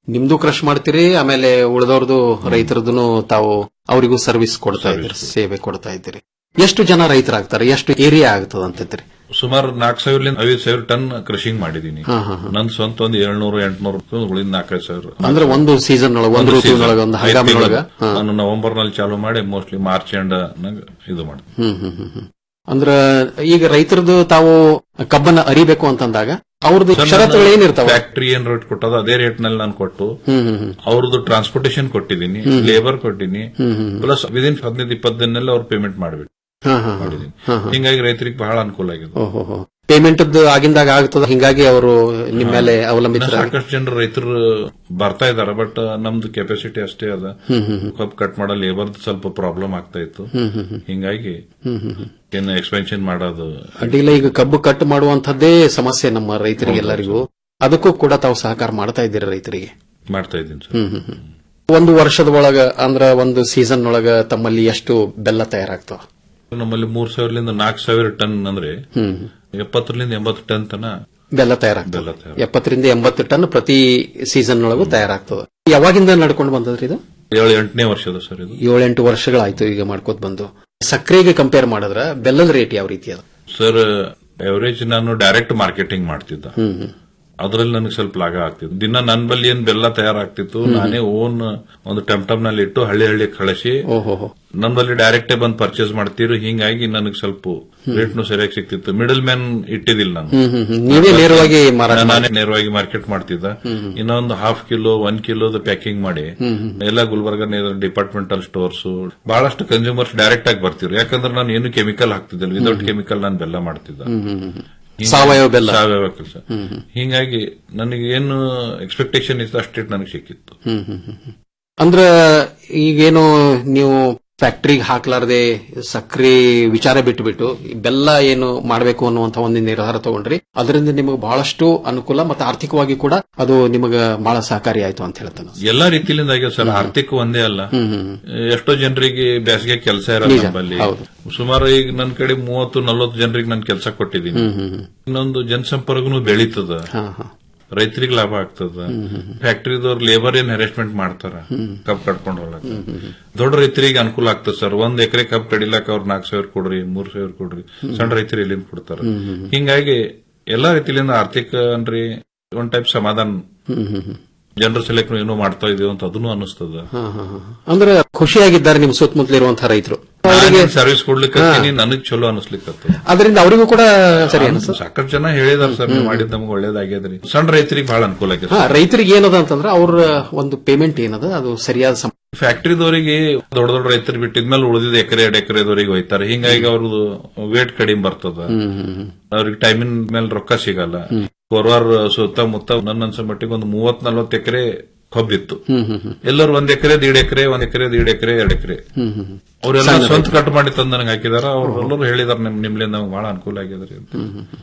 ನಿಮ್ದು ಕ್ರಶ್ ಮಾಡ್ತೀರಿ ಆಮೇಲೆ ಉಳಿದವ್ರದ್ದು ರೈತರದ್ದು ತಾವು ಅವರಿಗೂ ಸರ್ವಿಸ್ ಕೊಡ್ತಾ ಇದ್ದೀರಿ ಸೇವೆ ಕೊಡ್ತಾ ಇದ್ದೀರಿ ಎಷ್ಟು ಜನ ರೈತರಾಗ್ತಾರೆ ಎಷ್ಟು ಏರಿಯಾ ಆಗ್ತದ ಅಂತಿದ್ರಿ ಸುಮಾರು ನಾಲ್ಕು ಸಾವಿರಲಿಂದ ಐದು ಸಾವಿರ ಟನ್ ಕೃಷಿಂಗ್ ಮಾಡಿದೀನಿ ಹಾ, ಹಾ, ಹಾ. ನನ್ ಸ್ವಂತ ಒಂದು ಏಳ್ನೂರು ಎಂಟ್ನೂರು ಉಳಿದ ನಾಲ್ಕೈದು ಸಾವಿರ ಅಂದ್ರೆ ಒಂದು ಸೀಸನ್ ಒಳಗ ಒಂದು ಋತುವಿನೊಳಗ ಒಂದು ಐದ್ ಹಂಗಾಮಿನೊಳಗ ತಿಂಗಳು. ನಾನು ನವೆಂಬರ್ ನಲ್ಲಿ ಚಾಲು ಮಾಡಿ ಮೋಸ್ಟ್ಲಿ ಮಾರ್ಚ್ ಎಂಡ್ ಇದು ಮಾಡಿ ಹ್ಮ್ ಹ್ಮ್ ಹ್ಮ್ ಹ್ಮ್. ಅಂದ್ರ ಈಗ ರೈತರದ್ದು ತಾವು ಕಬ್ಬನ್ನ ಅರಿಬೇಕು ಅಂತಂದಾಗ ಅವ್ರದ್ದು ಷರತ್ತುಗಳು ಏನಿರ್ತಾವ ಫ್ಯಾಕ್ಟರಿ ಏನ್ ರೇಟ್ ಕೊಟ್ಟದ ಅದೇ ರೇಟ್ ನಲ್ಲಿ ನಾನು ಕೊಟ್ಟು ಹ್ಮ್ ಹ್ಮ್ ಹ್ಮ್. ಅವ್ರದ್ದು ಟ್ರಾನ್ಸ್ಪೋರ್ಟೇಶನ್ ಕೊಟ್ಟಿದ್ದೀನಿ ಹ್ಮ್. ಲೇಬರ್ ಕೊಟ್ಟಿನಿ ಹ್ಮ್ ಹ್ಮ್. ಪ್ಲಸ್ ವಿದಿನ್ ಹದಿನೈದು ಇಪ್ಪತ್ತು ದಿನದಲ್ಲಿ ಅವ್ರು ಪೇಮೆಂಟ್ ಮಾಡ್ಬಿಟ್ಟು ಹಾ, ಹಾ, ಹಾ. ಮಾಡಿದೀನಿ ಹಾ, ಹಾ. ಹಿಂಗಾಗಿ ರೈತರಿಗೆ ಬಹಳ ಅನುಕೂಲ ಆಗಿದೆ ಓಹೋ ಪೇಮೆಂಟ್ ಆಗಿಂದಾಗ ಆಗ್ತದ ಹಿಂಗಾಗಿ ಅವರು ನಿಮ್ಮ ಮೇಲೆ ಅವಲಂಬಿತರ ಸಾಕಷ್ಟು ಜನರು ರೈತರು ಬರ್ತಾ ಇದಾರೆ ಬಟ್ ನಮ್ದು ಕೆಪಾಸಿಟಿ ಅಷ್ಟೇ ಅದ ಹ್ಮ್, ಹ್ಮ್, ಹ್ಮ್. ಕಬ್ಬು ಕಟ್ ಮಾಡೋ ಲೇಬರ್ ಸ್ವಲ್ಪ ಪ್ರಾಬ್ಲಮ್ ಆಗ್ತಾ ಇತ್ತು ಹ್ಮ್, ಹ್ಮ್, ಹ್ಮ್. ಹಿಂಗಾಗಿ ಹ್ಮ್, ಹ್ಮ್, ಹ್ಮ್. ಏನು ಎಕ್ಸ್ಪೆನ್ಷನ್ ಮಾಡೋದು ಅಡ್ಡಿಲ್ಲ ಈಗ ಕಬ್ಬು ಕಟ್ ಮಾಡುವಂತದ್ದೇ ಸಮಸ್ಯೆ ನಮ್ಮ ರೈತರಿಗೆ ಎಲ್ಲರಿಗೂ ಅದಕ್ಕೂ ಕೂಡ ತಾವು ಸಹಕಾರ ಮಾಡ್ತಾ ಇದ್ದೀರಿ ರೈತರಿಗೆ ಮಾಡ್ತಾ ಇದ್ದೀನಿ ಸರ್ ಹ್ಮ್, ಹ್ಮ್, ಹ್ಮ್. ಒಂದು ವರ್ಷದ ಒಳಗ ಅಂದ್ರ ಒಂದು ಸೀಸನ್ ಒಳಗ ತಮ್ಮಲ್ಲಿ ಎಷ್ಟು ಬೆಲ್ಲ ತಯಾರಾಗ್ತಾವ ನಮ್ಮಲ್ಲಿ ಮೂರ್ ಸಾವಿರದಿಂದ ನಾಲ್ಕು ಸಾವಿರ ಟನ್ ಅಂದ್ರೆ ಹ್ಮ್. ಎಪ್ಪತ್ತರಿಂದ ಎಂಬತ್ತು ಟನ್ ತನ ಬೆಲ್ಲ ತಯಾರಾಗ್ತದೆ ಬೆಲ್ಲ ತಯಾರ ಎಪ್ಪತ್ತರಿಂದ ಎಂಬತ್ತು ಟನ್ ಪ್ರತಿ ಸೀಸನ್ ಒಳಗೂ ತಯಾರಾಗ್ತದೆ ಯಾವಾಗಿಂದ ನಡ್ಕೊಂಡು ಬಂದದ್ರಿ ಇದು ಏಳು ಎಂಟನೇ ವರ್ಷದ ಸರ್ ಇದು ಏಳೆಂಟು ವರ್ಷಗಳಾಯ್ತು ಈಗ ಮಾಡ್ಕೋತ ಬಂದು ಸಕ್ಕರೆಗೆ ಕಂಪೇರ್ ಮಾಡಿದ್ರ ಬೆಲ್ಲದ ರೇಟ್ ಯಾವ ರೀತಿ ಅದ ಸರ್ ಎವರೇಜ್ ನಾನು ಡೈರೆಕ್ಟ್ ಮಾರ್ಕೆಟಿಂಗ್ ಮಾಡ್ತಿದ್ದ ಹ್ಮ್ ಹ್ಮ್. ಅದ್ರಲ್ಲಿ ನನಗೆ ಸ್ವಲ್ಪ ಲಾಭ ಆಗ್ತಿತ್ತು ದಿನ ನನ್ನ ಬಲ್ಲಿ ಏನ್ ಬೆಲ್ಲ ತಯಾರಾಗ್ತಿತ್ತು ನಾನೇ ಓನ್ ಒಂದು ಟಮ್ ಟಮ್ ನಲ್ಲಿ ಇಟ್ಟು ಹಳ್ಳಿ ಹಳ್ಳಿ ಕಳಿಸಿ ಓಹೋ ನನ್ನ ಬಲ್ಲಿ ಡೈರೆಕ್ಟೇ ಬಂದು ಪರ್ಚೇಸ್ ಮಾಡ್ತೀರಿ ಹಿಂಗಾಗಿ ನನಗೆ ಸ್ವಲ್ಪ ರೇಟ್ನು ಸರಿಯಾಗಿ ಸಿಕ್ತಿತ್ತು ಮಿಡಲ್ ಮ್ಯಾನ್ ಇಟ್ಟಿದ್ದಿಲ್ಲ ನಾನು ಹ್ಮ್, ಹ್ಮ್, ಹ್ಮ್. ನೀವೇ ನೇರವಾಗಿ ಮಾರಾಟ ನಾನೇ ಮಾಡ್ತೀರಿ. ನೇರವಾಗಿ ಮಾರ್ಕೆಟ್ ಮಾಡ್ತಿದ್ದ ಹ್ಮ್, ಹ್ಮ್. ಇನ್ನೊಂದು ಹಾಫ್ ಕಿಲೋ ಒನ್ ಕಿಲೋದ ಪ್ಯಾಕಿಂಗ್ ಮಾಡಿ ಹ್ಮ್, ಹ್ಮ್. ಎಲ್ಲ ಗುಲ್ಬರ್ಗ ಡಿಪಾರ್ಟ್ಮೆಂಟಲ್ ಸ್ಟೋರ್ಸ್ ಬಹಳಷ್ಟು ಕನ್ಸ್ಯೂಮರ್ಸ್ ಡೈರೆಕ್ಟ್ ಆಗಿ ಬರ್ತಿದ್ರು ಯಾಕಂದ್ರೆ ನಾನು ಏನು ಕೆಮಿಕಲ್ ಹಾಕ್ತಿದ್ದಿಲ್ಲ ವಿದೌಟ್ ಕೆಮಿಕಲ್ ನಾನು ಬೆಲ್ಲ ಮಾಡ್ತಿದ್ದ ಹ್ಮ್, ಹ್ಮ್, ಹ್ಮ್. ಹಿಂಗಾಗಿ- ಸಾವಯವ ಬೆಲ್ಲ. ಸಾವಯವ ಕೆಲಸ ಹ್ಮ್, ಹ್ಮ್. ಹಿಂಗಾಗಿ ನನಗೆ ಏನು ಎಕ್ಸ್ಪೆಕ್ಟೇಷನ್ ಇತ್ತು ಅಷ್ಟೇ ನನಗೆ ಸಿಕ್ಕಿತ್ತು ಹ್ಮ್, ಹ್ಮ್, ಹ್ಮ್, ಹ್ಮ್. ಅಂದ್ರ ಈಗೇನು ನೀವು ಫ್ಯಾಕ್ಟ್ರಿಗೆ ಹಾಕ್ಲಾರ್ದೆ ಸಕ್ರೆ ವಿಚಾರ ಬಿಟ್ಟು ಬಿಟ್ಟು ಬೆಲ್ಲ ಏನು ಮಾಡಬೇಕು ಅನ್ನುವಂತ ಒಂದು ನಿರ್ಧಾರ ತಗೊಂಡ್ರಿ ಅದರಿಂದ ನಿಮಗೆ ಬಹಳಷ್ಟು ಅನುಕೂಲ ಮತ್ತೆ ಆರ್ಥಿಕವಾಗಿ ಕೂಡ ಅದು ನಿಮಗೆ ಬಹಳ ಸಹಕಾರಿ ಆಯ್ತು ಅಂತ ಹೇಳ್ತಾನೆ ಎಲ್ಲಾ ರೀತಿಲಿಂದ ಆಗ್ಯಾವ ಸರ್ ಆರ್ಥಿಕ ಒಂದೇ ಅಲ್ಲ ಹ್ಮ್, ಹ್ಮ್, ಎಷ್ಟೋ ಜನರಿಗೆ ಬೇಸಿಗೆ ಕೆಲಸ ಇರಲ್ಲ ನಿಜ, ನಮ್ಮಲ್ಲಿ ಹೌದು. ಸುಮಾರು ಈಗ ನನ್ನ ಕಡೆ ಮೂವತ್ತು ನಲವತ್ತು ಜನರಿಗೆ ನಾನು ಕೆಲಸ ಕೊಟ್ಟಿದ್ದೀನಿ ಹ್ಮ್, ಹ್ಮ್, ಹ್ಮ್. ಇನ್ನೊಂದು ಜನಸಂಪರ್ಕನು ಬೆಳೀತದ ಹಾ, ಹಾ. ರೈತರಿಗೆ ಲಾಭ ಆಗ್ತದ ಫ್ಯಾಕ್ಟರಿದವ್ರು ಲೇಬರ್ ಏನ್ ಹ್ಯಾರೇಸ್ಮೆಂಟ್ ಮಾಡ್ತಾರ ಕಬ್ ಕಟ್ಕೊಂಡು ಹೋಗ್ಲಕ್ಕ ದೊಡ್ಡ ರೈತರಿಗೆ ಅನುಕೂಲ ಆಗ್ತದ ಸರ್ ಒಂದ್ ಎಕರೆ ಕಬ್ ಕಡಿಲಾಕ ಅವ್ರ ನಾಲ್ಕು ಸಾವಿರ ಕೊಡ್ರಿ ಮೂರ್ ಸಾವಿರ ಕೊಡ್ರಿ ಸಣ್ಣ ರೈತರು ಎಲ್ಲಿಂದ ಕೊಡ್ತಾರ ಹ್ಮ್, ಹ್ಮ್, ಹ್ಮ್. ಹಿಂಗಾಗಿ ಎಲ್ಲಾ ರೀತಿಲಿಂದ ಆರ್ಥಿಕ ಅನ್ರಿ ಒಂದ್ ಟೈಪ್ ಸಮಾಧಾನ ಹ್ಮ್, ಹ್ಮ್, ಹ್ಮ್. ಜನರ ಸೆಲೆಕ್ಟ್ ಏನೋ ಮಾಡ್ತಾ ಇದೀವಿ ಅಂತ ಅದನ್ನು ಅನಿಸ್ತದ ಹಾ, ಹಾ, ಹಾ. ಅಂದ್ರೆ ಖುಷಿಯಾಗಿದ್ದಾರೆ ನಿಮ್ ಸುತ್ತಮುತ್ತಲಿರುವಂತಹ ರೈತರು ಸರ್ವಿಸ್ ಕೊಡ್ಲಿಕ್ಕೆ ನನಗ್ ಚಲೋ ಅನಿಸ್ಲಿಕ್ಕೆ ಅದರಿಂದ ಅವರಿಗೂ ಕೂಡ ಸರಿ ಅನಿಸ್ತದೆ ಸಾಕಷ್ಟು ಜನ ಹೇಳಿದಾರೆ ಸರ್ ನೀವು ಮಾಡಿದ್ ನಮ್ಗೆ ಒಳ್ಳೇದಾಗ್ಯದ್ರಿ ಸಣ್ಣ ರೈತರಿಗೆ ಬಹಳ ಅನುಕೂಲ ಆಗ್ಯದ ಹಾ ರೈತರಿಗೆ ಏನದ ಅಂತಂದ್ರೆ ಅವ್ರ ಒಂದು ಪೇಮೆಂಟ್ ಏನದ ಅದು ಸರಿಯಾದ ಸಮ ಫ್ಯಾಕ್ಟರಿದವರಿಗೆ ದೊಡ್ಡ ದೊಡ್ಡ ರೈತರು ಬಿಟ್ಟಿದ್ಮೇಲೆ ಉಳಿದಿದ ಎಕರೆ ಎರಡು ಎಕರೆದವರಿಗೆ ಹೋಯ್ತಾರೆ ಹಿಂಗಾಗಿ ಅವ್ರದ್ದು ವೇಟ್ ಕಡಿಮೆ ಬರ್ತದ ಅವ್ರಿಗೆ ಟೈಮಿನ ಮೇಲೆ ರೊಕ್ಕ ಸಿಗಲ್ಲ ಕೋರ್ವಾರ್ ಸುತ್ತಮುತ್ತ ನನ್ನ ಅನ್ಸೋ ಮಟ್ಟಿಗೆ ಒಂದು ಮೂವತ್ ನಲ್ವತ್ತು ಎಕರೆ ಕಬ್ಬಿತ್ತು ಹ್ಮ್, ಹ್ಮ್, ಹ್ಮ್. ಎಲ್ಲರೂ ಒಂದ್ ಎಕರೆ ದೀಡ್ ಎಕರೆ ಒಂದ್ ಎಕರೆ ದೀಡ್ ಎಕರೆ ಎರಡ್ ಎಕರೆ ಹ್ಮ್, ಹ್ಮ್, ಹ್ಮ್. ಅವರೆಲ್ಲ ಸಣ್ಣ ಸ್ವಂತ ರೈತರು. ಕಟ್ ಮಾಡಿ ತಂದು ನನಗೆ ಹಾಕಿದಾರ ಅವ್ರೆಲ್ಲರೂ ಹೇಳಿದಾರೆ ನಿಮ್ ನಿಮ್ಲಿಂದ ನಮ್ಗೆ ಬಹಳ ಅನುಕೂಲ ಆಗ್ಯದ್ರಿ ಅಂತ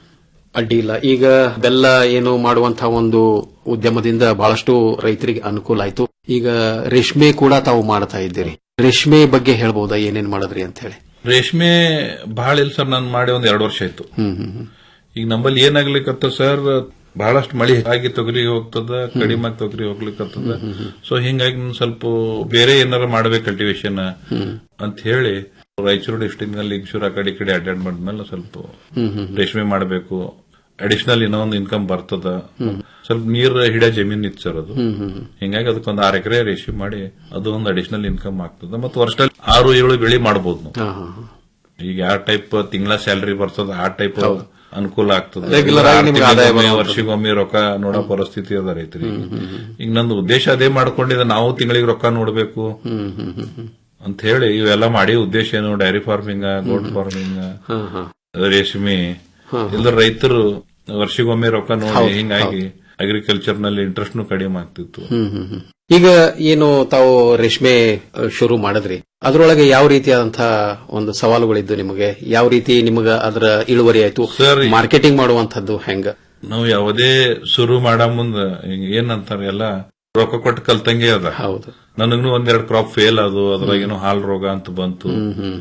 ಅಡ್ಡಿ ಇಲ್ಲ ಈಗ ಬೆಲ್ಲ ಏನು ಮಾಡುವಂತಹ ಒಂದು ಉದ್ಯಮದಿಂದ ಬಹಳಷ್ಟು ರೈತರಿಗೆ ಅನುಕೂಲ ಆಯ್ತು ಈಗ ರೇಷ್ಮೆ ಕೂಡ ತಾವು ಮಾಡ್ತಾ ಇದ್ದೀರಿ ರೇಷ್ಮೆ ಬಗ್ಗೆ ಹೇಳ್ಬಹುದಾ ಏನೇನ್ ಮಾಡಿದ್ರಿ ಅಂತ ಹೇಳಿ ರೇಷ್ಮೆ ಬಹಳ ಇಲ್ಲ ಸರ್ ನಾನು ಮಾಡಿ ಒಂದ್ ಎರಡು ವರ್ಷ ಆಯ್ತು ಹ್ಮ್ ಹ್ಮ್ ಹ್ಮ್. ಈಗ ನಂಬಲ್ಲಿ ಏನಾಗ್ಲಿಕ್ಕತ್ತ ಸರ್ ಬಹಳಷ್ಟು ಮಳಿ ಆಗಿ ತೊಗರಿ ಹೋಗ್ತದ ಕಡಿಮೆ ಆಗಿ ತೊಗರಿ ಹೋಗ್ಲಿಕ್ಕತ್ತದ ಸೊ ಹಿಂಗಾಗಿ ನಾನು ಸ್ವಲ್ಪ ಬೇರೆ ಏನಾರ ಮಾಡ್ಬೇಕು ಕಲ್ಟಿವೇಶನ್ ಅಂತ ಹೇಳಿ ರಾಯಚೂರು ಡಿಸ್ಟಿಕ್ ನಲ್ಲಿ ಲಿಂಗಸೂರ್ ಆ ಕಡೆ ಈ ಕಡೆ ಅಡ್ಡಾಡ್ ಮಾಡಿದ್ಮೇಲೆ ಸ್ವಲ್ಪ ಹ್ಮ್, ಹ್ಮ್. ರೇಷ್ಮೆ ಮಾಡಬೇಕು ಅಡಿಷನಲ್ ಇನ್ನೂ ಒಂದು ಇನ್ಕಮ್ ಬರ್ತದ ಸ್ವಲ್ಪ ನೀರ್ ಹಿಡ ಜಮೀನ್ ಇತ್ತು ಸರ್ ಅದು ಹ್ಮ್, ಹ್ಮ್, ಹ್ಮ್. ಹಿಂಗಾಗಿ ಅದಕ್ಕೊಂದು ಆರು ಎಕರೆ ರೇಷ್ಮೆ ಮಾಡಿ ಅದು ಒಂದು ಅಡಿಷನಲ್ ಇನ್ಕಮ್ ಆಗ್ತದ ಮತ್ತು ವರ್ಷದಲ್ಲಿ ಆರು ಏಳು ಬೆಳೆ ಮಾಡಬಹುದು ನಾವು ಹಾ, ಹಾ, ಹಾ. ಈಗ ಯಾವ ಟೈಪ್ ತಿಂಗಳ ಸ್ಯಾಲರಿ ಬರ್ತದ ಆ ಟೈಪ್ ಅನುಕೂಲ ಆಗ್ತದೆ Regular ಆಗಿ ನಿಮ್ಗೆ ಆದಾಯ ತಿಂಗಳಿಗೊಮ್ಮೆ, ಬರುವಂಥದ್ದು. ವರ್ಷಿಗೊಮ್ಮೆ ರೊಕ್ಕ ನೋಡೋ ಪರಿಸ್ಥಿತಿ ಅದ ರೈತರಿಗೆ ಈಗ ನಂದು ಉದ್ದೇಶ ಅದೇ ಮಾಡ್ಕೊಂಡಿದ್ದೆ ನಾವು ತಿಂಗಳಿಗೆ ರೊಕ್ಕ ನೋಡ್ಬೇಕು ಹ್ಮ್, ಹ್ಮ್, ಹ್ಮ್, ಹ್ಮ್. ಅಂತ ಹೇಳಿ ಇವೆಲ್ಲ ಮಾಡಿ ಉದ್ದೇಶ ಏನು ಡೈರಿ ಫಾರ್ಮಿಂಗ್ ಗೋಟ್ ಫಾರ್ಮಿಂಗ್ ಹಾ, ಹಾ. ರೇಷ್ಮೆ ಹಾ, ಹಾ. ಎಲ್ಲ ರೈತರು ವರ್ಷಿಗೊಮ್ಮೆ ರೊಕ್ಕ ನೋಡಿ ಹೌದು, ಹಿಂಗಾಗಿ ಅಗ್ರಿಕಲ್ಚರ್ ನಲ್ಲಿ ಇಂಟ್ರೆಸ್ಟ್ ಕಡಿಮೆ ಆಗ್ತಿತ್ತು ಹ್ಮ್, ಹ್ಮ್, ಹ್ಮ್. ಈಗ ಏನು ತಾವು ರೇಷ್ಮೆ ಅ, ಶುರು ಮಾಡಿದ್ರಿ ಅದರೊಳಗೆ ಯಾವ ರೀತಿಯಾದಂತಹ ಒಂದು ಸವಾಲುಗಳಿದ್ದು ನಿಮಗೆ ಯಾವ ರೀತಿ ನಿಮಗೆ ಅದರ ಇಳುವರಿ ಆಯ್ತು ಮಾರ್ಕೆಟಿಂಗ್ ಮಾಡುವಂತದ್ದು ಹೆಂಗ ನಾವು ಯಾವುದೇ ಶುರು ಮಾಡ ಮುಂದ ಹಿಂಗ್ ಏನಂತಾರ ಎಲ್ಲ ರೊಕ್ಕ ಕೊಟ್ಟು ಕಲ್ತಂಗೆ ಅದ ಹೌದು ನನಗೂ ಒಂದೆರಡು ಕ್ರಾಪ್ ಫೇಲ್ ಅದು ಅದ್ರಾಗ ಏನೋ ಹಾಲ್ ರೋಗ ಅಂತ ಬಂತು